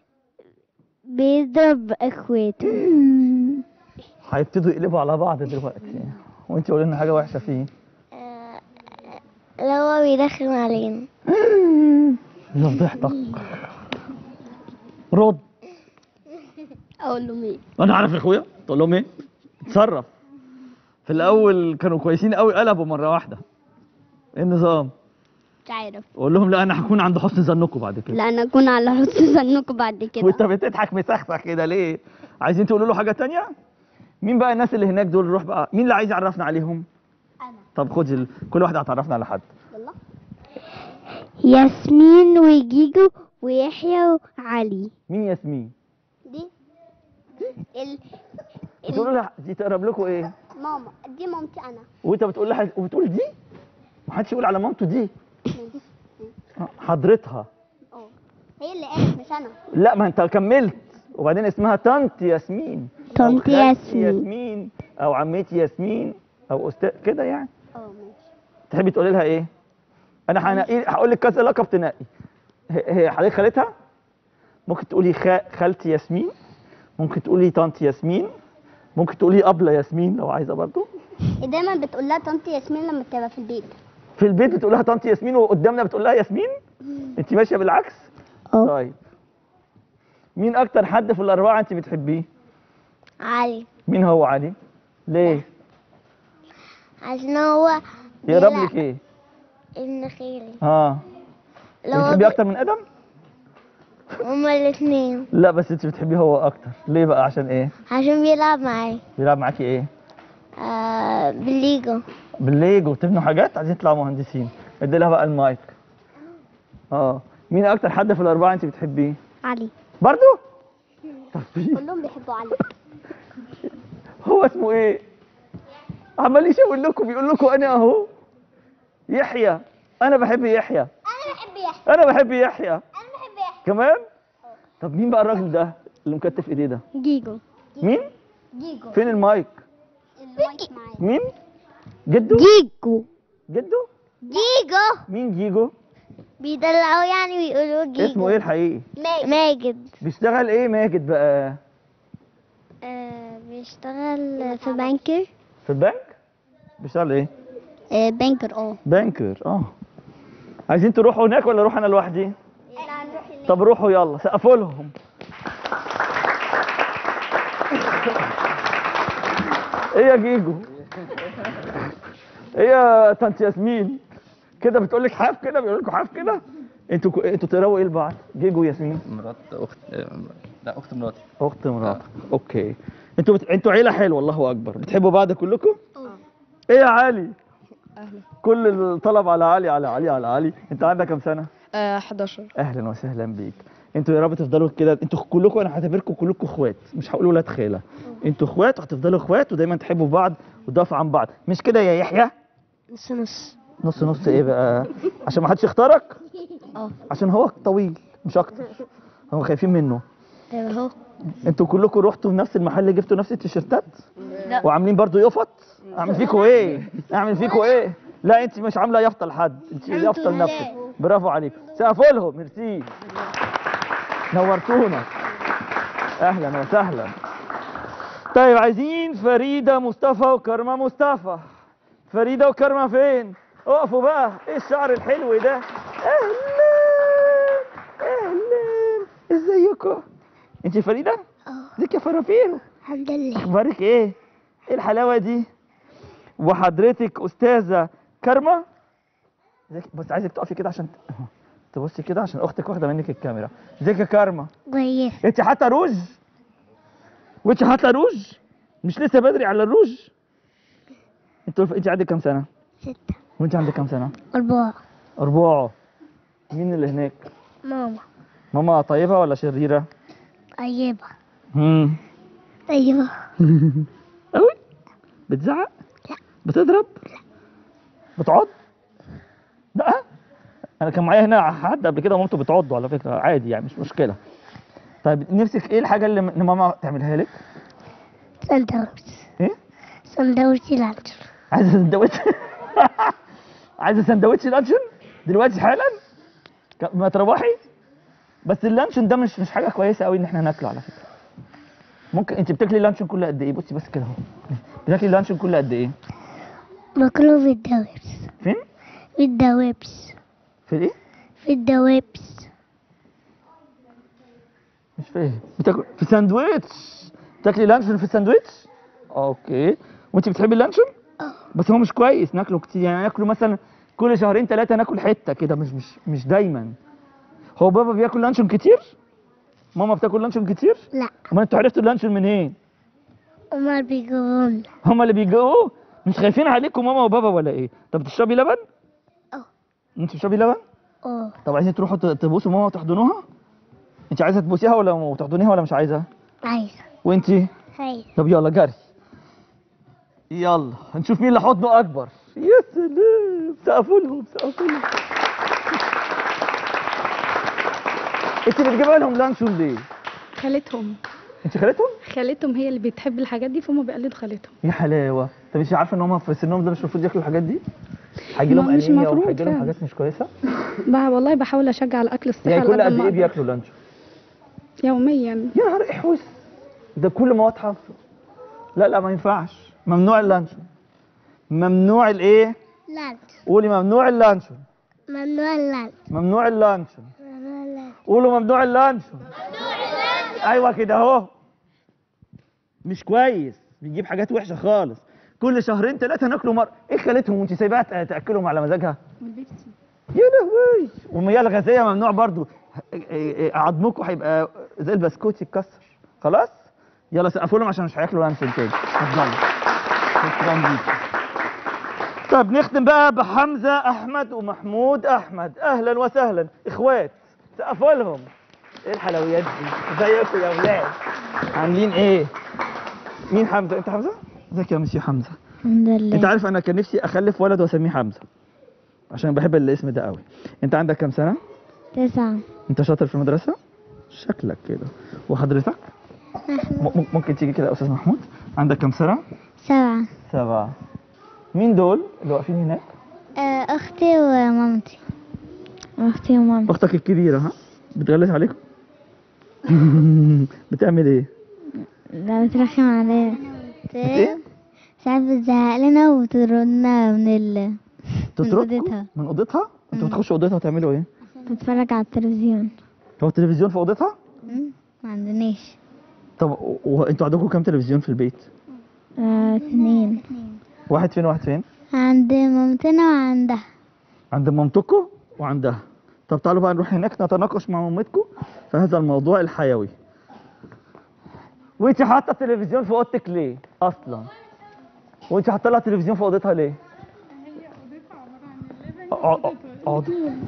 Speaker 6: بيضرب اخواته
Speaker 4: هيبتدوا يقلبوا على بعض دلوقتي وانت قولي لنا حاجه وحشه فيه
Speaker 6: اللي هو بيدخن علينا
Speaker 4: يا فضحتك رد
Speaker 6: اقول له مين
Speaker 4: انا عارف يا اخويا تقول لهم ايه اتصرف في الاول كانوا كويسين قوي قلبوا مره واحده ايه النظام
Speaker 6: مش عارف
Speaker 4: قول لهم لا انا هكون عند حسن ظنكم بعد كده
Speaker 6: لا انا اكون على حسن ظنكم بعد كده
Speaker 4: وانت بتضحك مسخسخ كده ليه عايزين تقولوا له حاجه تانية مين بقى الناس اللي هناك دول نروح بقى مين اللي عايز يعرفنا عليهم
Speaker 6: انا
Speaker 4: طب خد ال... كل واحد هتعرفنا على حد
Speaker 6: ياسمين وجيجو ويحيى وعلي
Speaker 4: مين ياسمين
Speaker 6: دي ال...
Speaker 4: بتقولوا لها دي تقرب لكم ايه
Speaker 6: ماما دي مامتي انا
Speaker 4: وانت بتقول لها وبتقول دي ما حدش يقول على مامته دي حضرتها
Speaker 6: هي اللي قالت مش انا
Speaker 4: لا ما انت كملت وبعدين اسمها طنط ياسمين أو
Speaker 6: طنط
Speaker 4: خالتي
Speaker 6: ياسمين.
Speaker 4: ياسمين او عمتي ياسمين او استاذ كده يعني
Speaker 6: اه ماشي
Speaker 4: تحبي تقولي لها ايه انا هنقي هقول لك كذا لقب تنقي هي هي حضرتك خالتها ممكن تقولي خ... خالتي ياسمين ممكن تقولي طنط ياسمين ممكن تقولي ابله ياسمين لو عايزه برضو
Speaker 6: دايما بتقول لها طنط ياسمين لما بتبقى في البيت
Speaker 4: في البيت بتقول لها طنط ياسمين وقدامنا بتقول لها ياسمين انت ماشيه بالعكس
Speaker 6: اه
Speaker 4: طيب مين اكتر حد في الاربعه انت بتحبيه
Speaker 6: علي
Speaker 4: مين هو علي ليه
Speaker 6: عشان هو
Speaker 4: يقرب
Speaker 6: بيلعب
Speaker 4: لك ايه
Speaker 6: ابن خيري
Speaker 4: اه
Speaker 6: لو هو
Speaker 4: بتحبيه اكتر من ادم
Speaker 6: هما الاثنين
Speaker 4: لا بس انت بتحبيه هو اكتر ليه بقى عشان ايه
Speaker 6: عشان بيلعب معايا
Speaker 4: بيلعب معاكي ايه
Speaker 6: آه بالليجو
Speaker 4: بالليجو تبنوا حاجات عايزين تطلعوا مهندسين ادي لها بقى المايك اه مين اكتر حد في الاربعه انت بتحبيه
Speaker 6: علي
Speaker 4: برضو طب في-
Speaker 6: كلهم بيحبوا علي
Speaker 4: هو اسمه ايه عمال يشاور لكم بيقول لكم انا اهو يحيى انا بحب يحيى
Speaker 6: انا بحب يحيى
Speaker 4: انا بحب يحيى
Speaker 6: انا بحب يحيى
Speaker 4: كمان طب مين بقى الراجل ده اللي مكتف ايديه ده
Speaker 6: جيجو
Speaker 4: مين
Speaker 6: جيجو
Speaker 4: فين المايك
Speaker 6: المايك معايا
Speaker 4: مين جدو
Speaker 6: جيجو
Speaker 4: جدو
Speaker 6: جيجو
Speaker 4: مين جيجو
Speaker 6: بيدلعوا يعني ويقولوا جيجو
Speaker 4: اسمه ايه الحقيقي
Speaker 6: ماجد
Speaker 4: بيشتغل ايه ماجد بقى
Speaker 6: آه بيشتغل في بانكر
Speaker 4: في البنك بيشتغل ايه
Speaker 6: آه بانكر اه
Speaker 4: بانكر اه عايزين تروحوا هناك ولا اروح انا لوحدي
Speaker 6: احنا هنروح هناك
Speaker 4: طب روحوا يلا سقفوا لهم ايه يا جيجو ايه يا طنط ياسمين كده بتقول لك حاف كده بيقول لكم حاف كده انتوا كو- انتوا تقراوا ايه لبعض جيجو وياسمين
Speaker 15: مرات اخت لا اخت مراتي
Speaker 4: اخت مراتك اوكي انتوا بت... انتوا عيله حلوه الله اكبر بتحبوا بعض كلكم ايه يا علي كل الطلب على علي على علي على علي انت عندك كام سنه
Speaker 12: آه 11
Speaker 4: اهلا وسهلا بيك انتوا يا رب تفضلوا كده انتوا كلكم انا هعتبركم كلكم اخوات مش هقول ولاد خاله انتوا اخوات وهتفضلوا اخوات ودايما تحبوا بعض وتدافعوا عن بعض مش كده يا يحيى
Speaker 6: نص نص
Speaker 4: نص نص ايه بقى عشان ما حدش يختارك
Speaker 6: اه
Speaker 4: عشان هو طويل مش اكتر هم خايفين منه
Speaker 6: طيب اهو
Speaker 4: انتوا كلكم رحتوا نفس المحل جبتوا نفس التيشيرتات
Speaker 6: لا.
Speaker 4: وعاملين برضو يفط اعمل فيكوا ايه اعمل فيكوا ايه لا انت مش عامله يافطه لحد انت
Speaker 6: الحمد
Speaker 4: يافطه
Speaker 6: لله.
Speaker 4: لنفسك برافو عليك سقفوا لهم ميرسي نورتونا اهلا وسهلا طيب عايزين فريده مصطفى وكرمه مصطفى فريده وكرمه فين اقفوا بقى ايه الشعر الحلو ده اهلا اهلا ازيكم انت فريده ازيك يا فرافيرو
Speaker 6: الحمد لله
Speaker 4: اخبارك ايه ايه الحلاوه دي وحضرتك استاذه كرمه ازيك بس عايزك تقفي كده عشان اهو. تبصي كده عشان اختك واخده منك الكاميرا ازيك يا كرمه
Speaker 6: كويس
Speaker 4: انت حاطه روج وانت حاطه روج مش لسه بدري على الروج انت انت عندك كام سنه
Speaker 6: ستة
Speaker 4: وانت عندك كام سنه
Speaker 6: أربعة
Speaker 4: أربعة مين اللي هناك
Speaker 6: ماما
Speaker 4: ماما طيبه ولا شريره
Speaker 6: طيبة
Speaker 4: امم
Speaker 6: طيبة
Speaker 4: قوي بتزعق
Speaker 6: لا.
Speaker 4: بتضرب لا. بتعض لا انا كان معايا هنا حد قبل كده مامته بتعضه على فكره عادي يعني مش مشكله طيب نفسك ايه الحاجه اللي اللي ماما تعملها لك
Speaker 6: سندوتش
Speaker 4: ايه
Speaker 6: سندوتش لانشون
Speaker 4: عايزه سندوتش عايزه سندوتش لانشون دلوقتي حالا ك- ما تروحي بس اللانشون ده مش مش حاجه كويسه قوي ان احنا ناكله على فكره ممكن انت بتاكلي اللانشون كل قد ايه بصي بس كده اهو بتاكلي اللانشون كل قد ايه
Speaker 6: باكله في الدوابس
Speaker 4: فين
Speaker 6: في الدوابس
Speaker 4: في الايه
Speaker 6: في الدوابس
Speaker 4: مش فاهم بتاكل في ساندويتش بتاكلي لانشون في ساندويتش اوكي وانت بتحبي اللانشون بس هو مش كويس ناكله كتير يعني ناكله مثلا كل شهرين ثلاثه ناكل حته كده مش مش مش دايما هو بابا بياكل لانشون كتير ماما بتاكل لانشون كتير
Speaker 6: لا
Speaker 4: امال انتوا عرفتوا اللانشون منين
Speaker 6: هما بيجيبون
Speaker 4: هما اللي بيجوه مش خايفين عليكم ماما وبابا ولا ايه طب بتشربي لبن
Speaker 6: اه.
Speaker 4: انت بتشربي لبن
Speaker 6: اه
Speaker 4: طب عايزين تروحوا ت- تبوسوا ماما وتحضنوها انت عايزه تبوسيها ولا وتحضنيها ولا مش عايزه
Speaker 6: عايزة
Speaker 4: وانتي
Speaker 6: عايزة
Speaker 4: طب يلا جري يلا هنشوف مين اللي حضنه اكبر يا سلام سقفوا لهم سقفوا لهم انت بتجيبها لهم لانشون ليه؟
Speaker 12: خالتهم
Speaker 4: انت خالتهم؟
Speaker 12: خالتهم هي اللي بتحب الحاجات دي فهم بيقلدوا خالتهم
Speaker 4: يا حلاوه طب انت عارفه ان هم في سنهم ده مش المفروض ياكلوا الحاجات دي؟ هيجي لهم
Speaker 12: ما مش
Speaker 4: انيميا
Speaker 12: مفروض
Speaker 4: وهيجي لهم
Speaker 12: فعلا.
Speaker 4: حاجات مش كويسه
Speaker 12: بقى والله بحاول اشجع على الاكل الصحي
Speaker 4: يعني
Speaker 12: على
Speaker 4: كل قد
Speaker 12: ما
Speaker 4: ايه
Speaker 12: أقدر.
Speaker 4: بياكلوا لانشون؟
Speaker 12: يوميا
Speaker 4: يا نهار احوس ده كل مواد حافظه لا لا ما ينفعش ممنوع اللانشون ممنوع الايه؟
Speaker 6: لانش
Speaker 4: قولي ممنوع اللانشون
Speaker 6: ممنوع اللانش
Speaker 4: ممنوع اللانشون
Speaker 6: ممنوع اللانش
Speaker 4: قولوا ممنوع اللانشون ايوه كده اهو مش كويس بيجيب حاجات وحشه خالص كل شهرين ثلاثه ناكلوا مره ايه خالتهم وانت سايباها ت- تاكلهم على مزاجها يا لهوي والمياه الغازيه ممنوع برضو عظمكم هيبقى زي البسكوت يتكسر خلاص يلا سقفوا لهم عشان مش هياكلوا لانشون تاني اتفضلوا شكرا ليكم طب نختم بقى بحمزه احمد ومحمود احمد اهلا وسهلا اخوات سقفوا لهم ايه الحلويات دي ازيكم يا اولاد عاملين ايه مين حمزه انت حمزه ازيك يا مسيو حمزه
Speaker 6: الحمد لله
Speaker 4: انت عارف انا كان نفسي اخلف ولد واسميه حمزه عشان بحب الاسم ده قوي انت عندك كام سنه
Speaker 6: تسعة
Speaker 4: انت شاطر في المدرسه شكلك كده وحضرتك م- م- ممكن تيجي كده يا استاذ محمود عندك كام سنه
Speaker 6: سبعة
Speaker 4: سبعة مين دول اللي واقفين هناك
Speaker 6: آه، أختي ومامتي أختي ومامتي
Speaker 4: اختك الكبيره ها بتغلس عليكم بتعمل ايه
Speaker 6: لا بترخم علينا
Speaker 4: ايه
Speaker 6: ساعات بتزهق لنا وبتطردنا من ال من
Speaker 4: تطردكم
Speaker 6: أوضتها
Speaker 4: من اوضتها انتوا بتخشوا اوضتها وتعملوا ايه
Speaker 6: تتفرج على التلفزيون
Speaker 4: هو التلفزيون في اوضتها
Speaker 6: مم، ما عندناش
Speaker 4: طب و- وانتوا عندكم كام تلفزيون في البيت
Speaker 6: آه، اتنين
Speaker 4: واحد فين واحد فين
Speaker 6: عند مامتنا وعندها
Speaker 4: عند مامتكم وعندها طب تعالوا بقى نروح هناك نتناقش مع مامتكم في هذا الموضوع الحيوي وانت حاطه التلفزيون في اوضتك ليه اصلا وانت حاطه لها تلفزيون في اوضتها ليه اه اقعد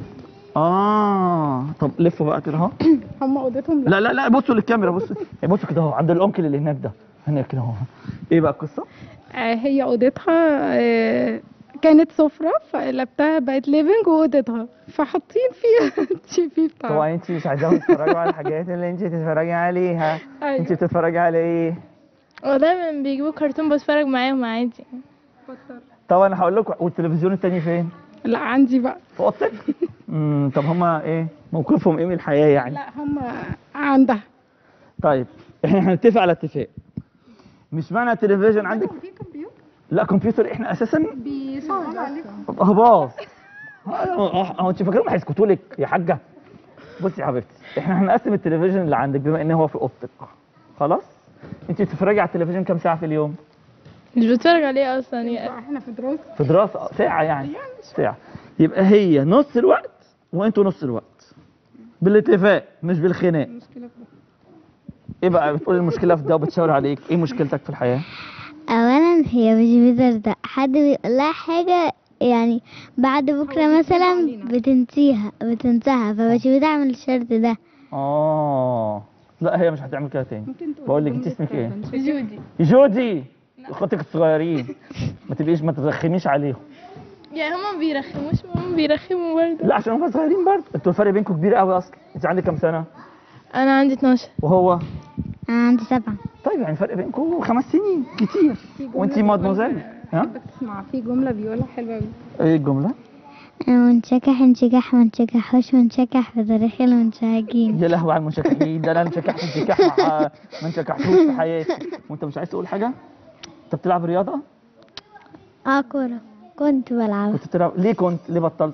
Speaker 4: اه طب لفوا بقى كده اهو
Speaker 12: هم اوضتهم
Speaker 4: لا لا لا بصوا للكاميرا بصوا بصوا كده اهو عند الانكل اللي هناك ده هناك كده اهو ايه بقى القصه
Speaker 12: آه، هي اوضتها آه، كانت سفرة فقلبتها بقت ليفنج واوضتها فحاطين فيها التي في
Speaker 4: هو
Speaker 12: بتاعها
Speaker 4: انت مش عايزاهم يتفرجوا على الحاجات اللي انت بتتفرجي عليها
Speaker 12: أيوة.
Speaker 4: انت بتتفرجي على ايه
Speaker 16: ودايما بيجيبوا كرتون بتفرج معاهم عادي
Speaker 4: طب انا هقول لكم والتلفزيون التاني فين
Speaker 12: لا عندي بقى
Speaker 4: في اوضتك امم طب هما ايه موقفهم ايه من الحياه يعني
Speaker 12: لا هم عندها
Speaker 4: طيب احنا هنتفق على اتفاق مش معنى التلفزيون عندك لا كمبيوتر احنا اساسا
Speaker 12: بيصوروا عليكم
Speaker 4: هباص هو انت فاكرهم هيسكتوا لك يا حاجه بصي يا حبيبتي احنا هنقسم التلفزيون اللي عندك بما ان هو في اوضتك خلاص انت بتتفرجي على التلفزيون كام ساعه في اليوم
Speaker 16: مش بتفرج عليه اصلا يعني
Speaker 12: احنا في دراسة
Speaker 4: في دراسه ساعه يعني ساعه يبقى هي نص الوقت وانتوا نص الوقت بالاتفاق مش بالخناق
Speaker 12: المشكلة في ده
Speaker 4: ايه بقى بتقول المشكله في ده وبتشاور عليك ايه مشكلتك في الحياه
Speaker 6: اولا هي مش بترضى حد بيقول لها حاجه يعني بعد بكرة مثلا بتنسيها بتنساها فمش بتعمل الشرط ده
Speaker 4: اه لا هي مش هتعمل كده تاني بقول لك انت اسمك ايه
Speaker 16: جودي
Speaker 4: جودي اخواتك الصغيرين ما تبقيش ما ترخميش عليهم
Speaker 16: يعني هما ما بيرخموش هما بيرخموا برضه
Speaker 4: لا عشان هم صغيرين برضه انتوا الفرق بينكم كبير قوي اصلا انت عندك كام سنه
Speaker 16: انا عندي 12
Speaker 4: وهو
Speaker 6: أنا عندي سبعة
Speaker 4: طيب يعني فرق بينكم خمس سنين كتير وانت مادموزيل ها
Speaker 12: بتسمع في جملة بيقولها حلوة أوي
Speaker 4: ايه الجمله
Speaker 6: ونشكح نشكح ما نشكحوش ونشكح في تاريخ المنشهجين
Speaker 4: يا لهوي على المنشكحين ده انا انشكحت انشكاح مع ما انشكحتوش في حياتي وانت مش عايز تقول حاجه انت بتلعب رياضه
Speaker 6: اه كورة كنت بلعب
Speaker 4: كنت بتلعب ليه كنت ليه بطلت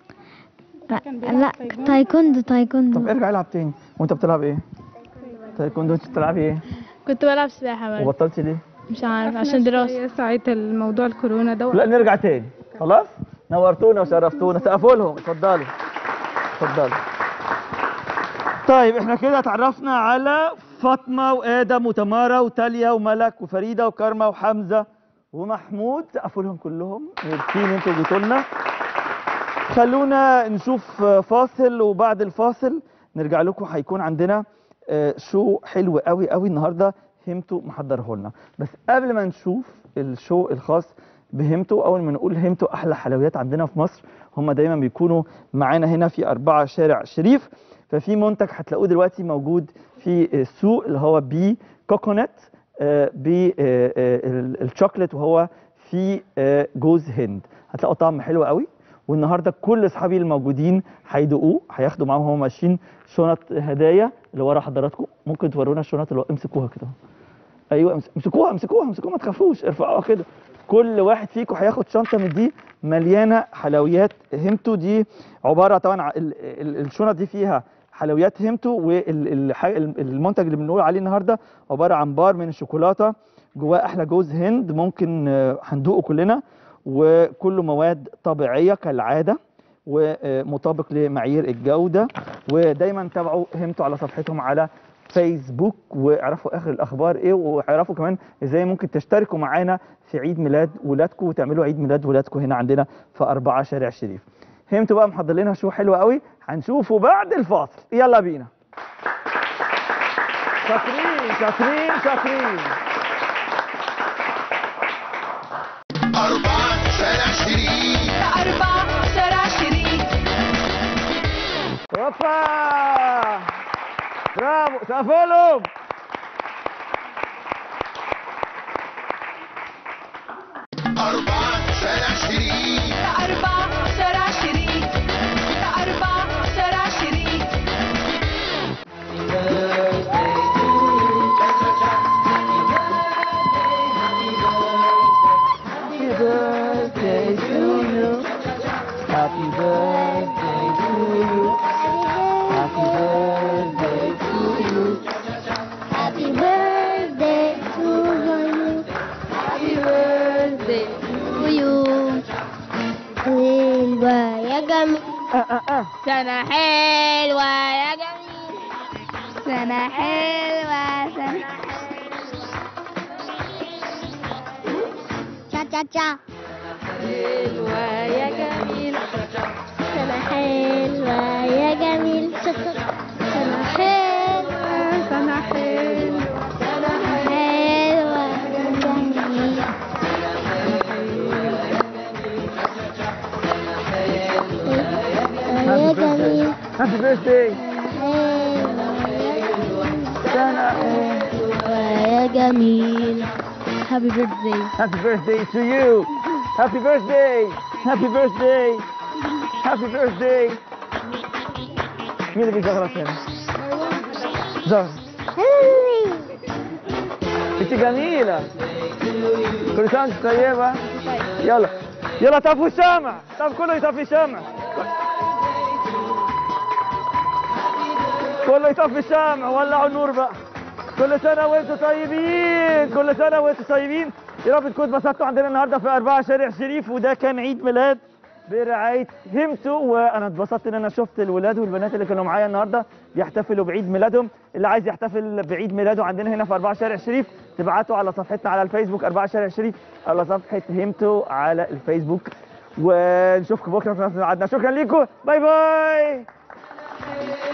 Speaker 6: لا تايكوندو تايكوندو
Speaker 4: طب ارجع العب تاني وانت بتلعب ايه تايكوندو انت بتلعبي ايه
Speaker 16: كنت بلعب سباحة برضه
Speaker 4: وبطلتي ليه
Speaker 16: مش عارف عشان دراسة
Speaker 12: ساعة الموضوع الكورونا ده
Speaker 4: لا نرجع تاني خلاص نورتونا وشرفتونا سقفوا لهم اتفضلوا اتفضلوا طيب احنا كده اتعرفنا على فاطمه وادم وتمارا وتاليا وملك وفريده وكارما وحمزه ومحمود سقفوا لهم كلهم ميرسي ان انتوا جيتوا لنا خلونا نشوف فاصل وبعد الفاصل نرجع لكم هيكون عندنا آه، شو حلو قوي قوي النهارده همتو محضره لنا بس قبل ما نشوف الشو الخاص بهمتو اول ما نقول همتو احلى حلويات عندنا في مصر هم دايما بيكونوا معانا هنا في أربعة شارع شريف ففي منتج هتلاقوه دلوقتي موجود في السوق اللي هو بي كوكونات بالشوكليت وهو في آه، جوز هند هتلاقوا طعم حلو قوي والنهارده كل اصحابي الموجودين هيدوقوه هياخدوا معاهم وهم ماشيين شنط هدايا اللي ورا حضراتكم ممكن تورونا الشنط اللي ورا- امسكوها كده ايوه امس- امسكوها امسكوها امسكوها ما تخافوش ارفعوها كده كل واحد فيكم هياخد شنطه من دي مليانه حلويات همتو دي عباره طبعا ع- ال- ال- الشنط دي فيها حلويات همتو والمنتج اللي بنقول عليه النهارده عباره عن بار من الشوكولاته جواه احلى جوز هند ممكن آه، هندوقه كلنا وكله مواد طبيعيه كالعاده ومطابق لمعايير الجوده ودايما تابعوا همتوا على صفحتهم على فيسبوك واعرفوا اخر الاخبار ايه واعرفوا كمان ازاي ممكن تشتركوا معانا في عيد ميلاد ولادكم وتعملوا عيد ميلاد ولادكم هنا عندنا في أربعة شارع شريف همتوا بقى محضر لنا شو حلو قوي هنشوفه بعد الفاصل يلا بينا شاطرين شاطرين شاطرين
Speaker 2: أربعة شارع شريف
Speaker 3: أربعة شارع شريف
Speaker 4: هوبا برافو سقفوا لهم
Speaker 2: أربعة شارع شريف
Speaker 3: أربعة شارع شريف أربعة شارع شريف
Speaker 4: Happy birthday to you. Happy birthday to you. Happy birthday to you.
Speaker 6: Happy birthday to you. Happy birthday to you. حلوة يا جميل سنة حلوة يا جميل سنة حلوة سنة تشا تشا تشا حلوة يا جميل سنة حلوة يا جميل سنة حلوة سنة حلوة سنة حلوة يا جميل يا جميل
Speaker 4: Happy birthday.
Speaker 6: سنة يا جميل Happy birthday
Speaker 4: Happy birthday to you. Happy birthday. Happy birthday. Happy birthday. مين اللي بيزغرط هنا؟ زهر انت جميلة كل سنة وانت طيبة يلا يلا طفوا الشمع طب كله يطفي الشمع كله يطفي الشمع ولعوا النور بقى كل سنة وانتم طيبين كل سنة وانتم طيبين يا رب تكونوا اتبسطتوا عندنا النهارده في أربعة شارع شريف وده كان عيد ميلاد برعاية همتو وانا اتبسطت ان انا شفت الولاد والبنات اللي كانوا معايا النهارده بيحتفلوا بعيد ميلادهم اللي عايز يحتفل بعيد ميلاده عندنا هنا في أربعة شارع شريف تبعتوا على صفحتنا على الفيسبوك أربعة شارع شريف على صفحة همتو على الفيسبوك ونشوفكم بكره في نفس ميعادنا شكرا لكم باي باي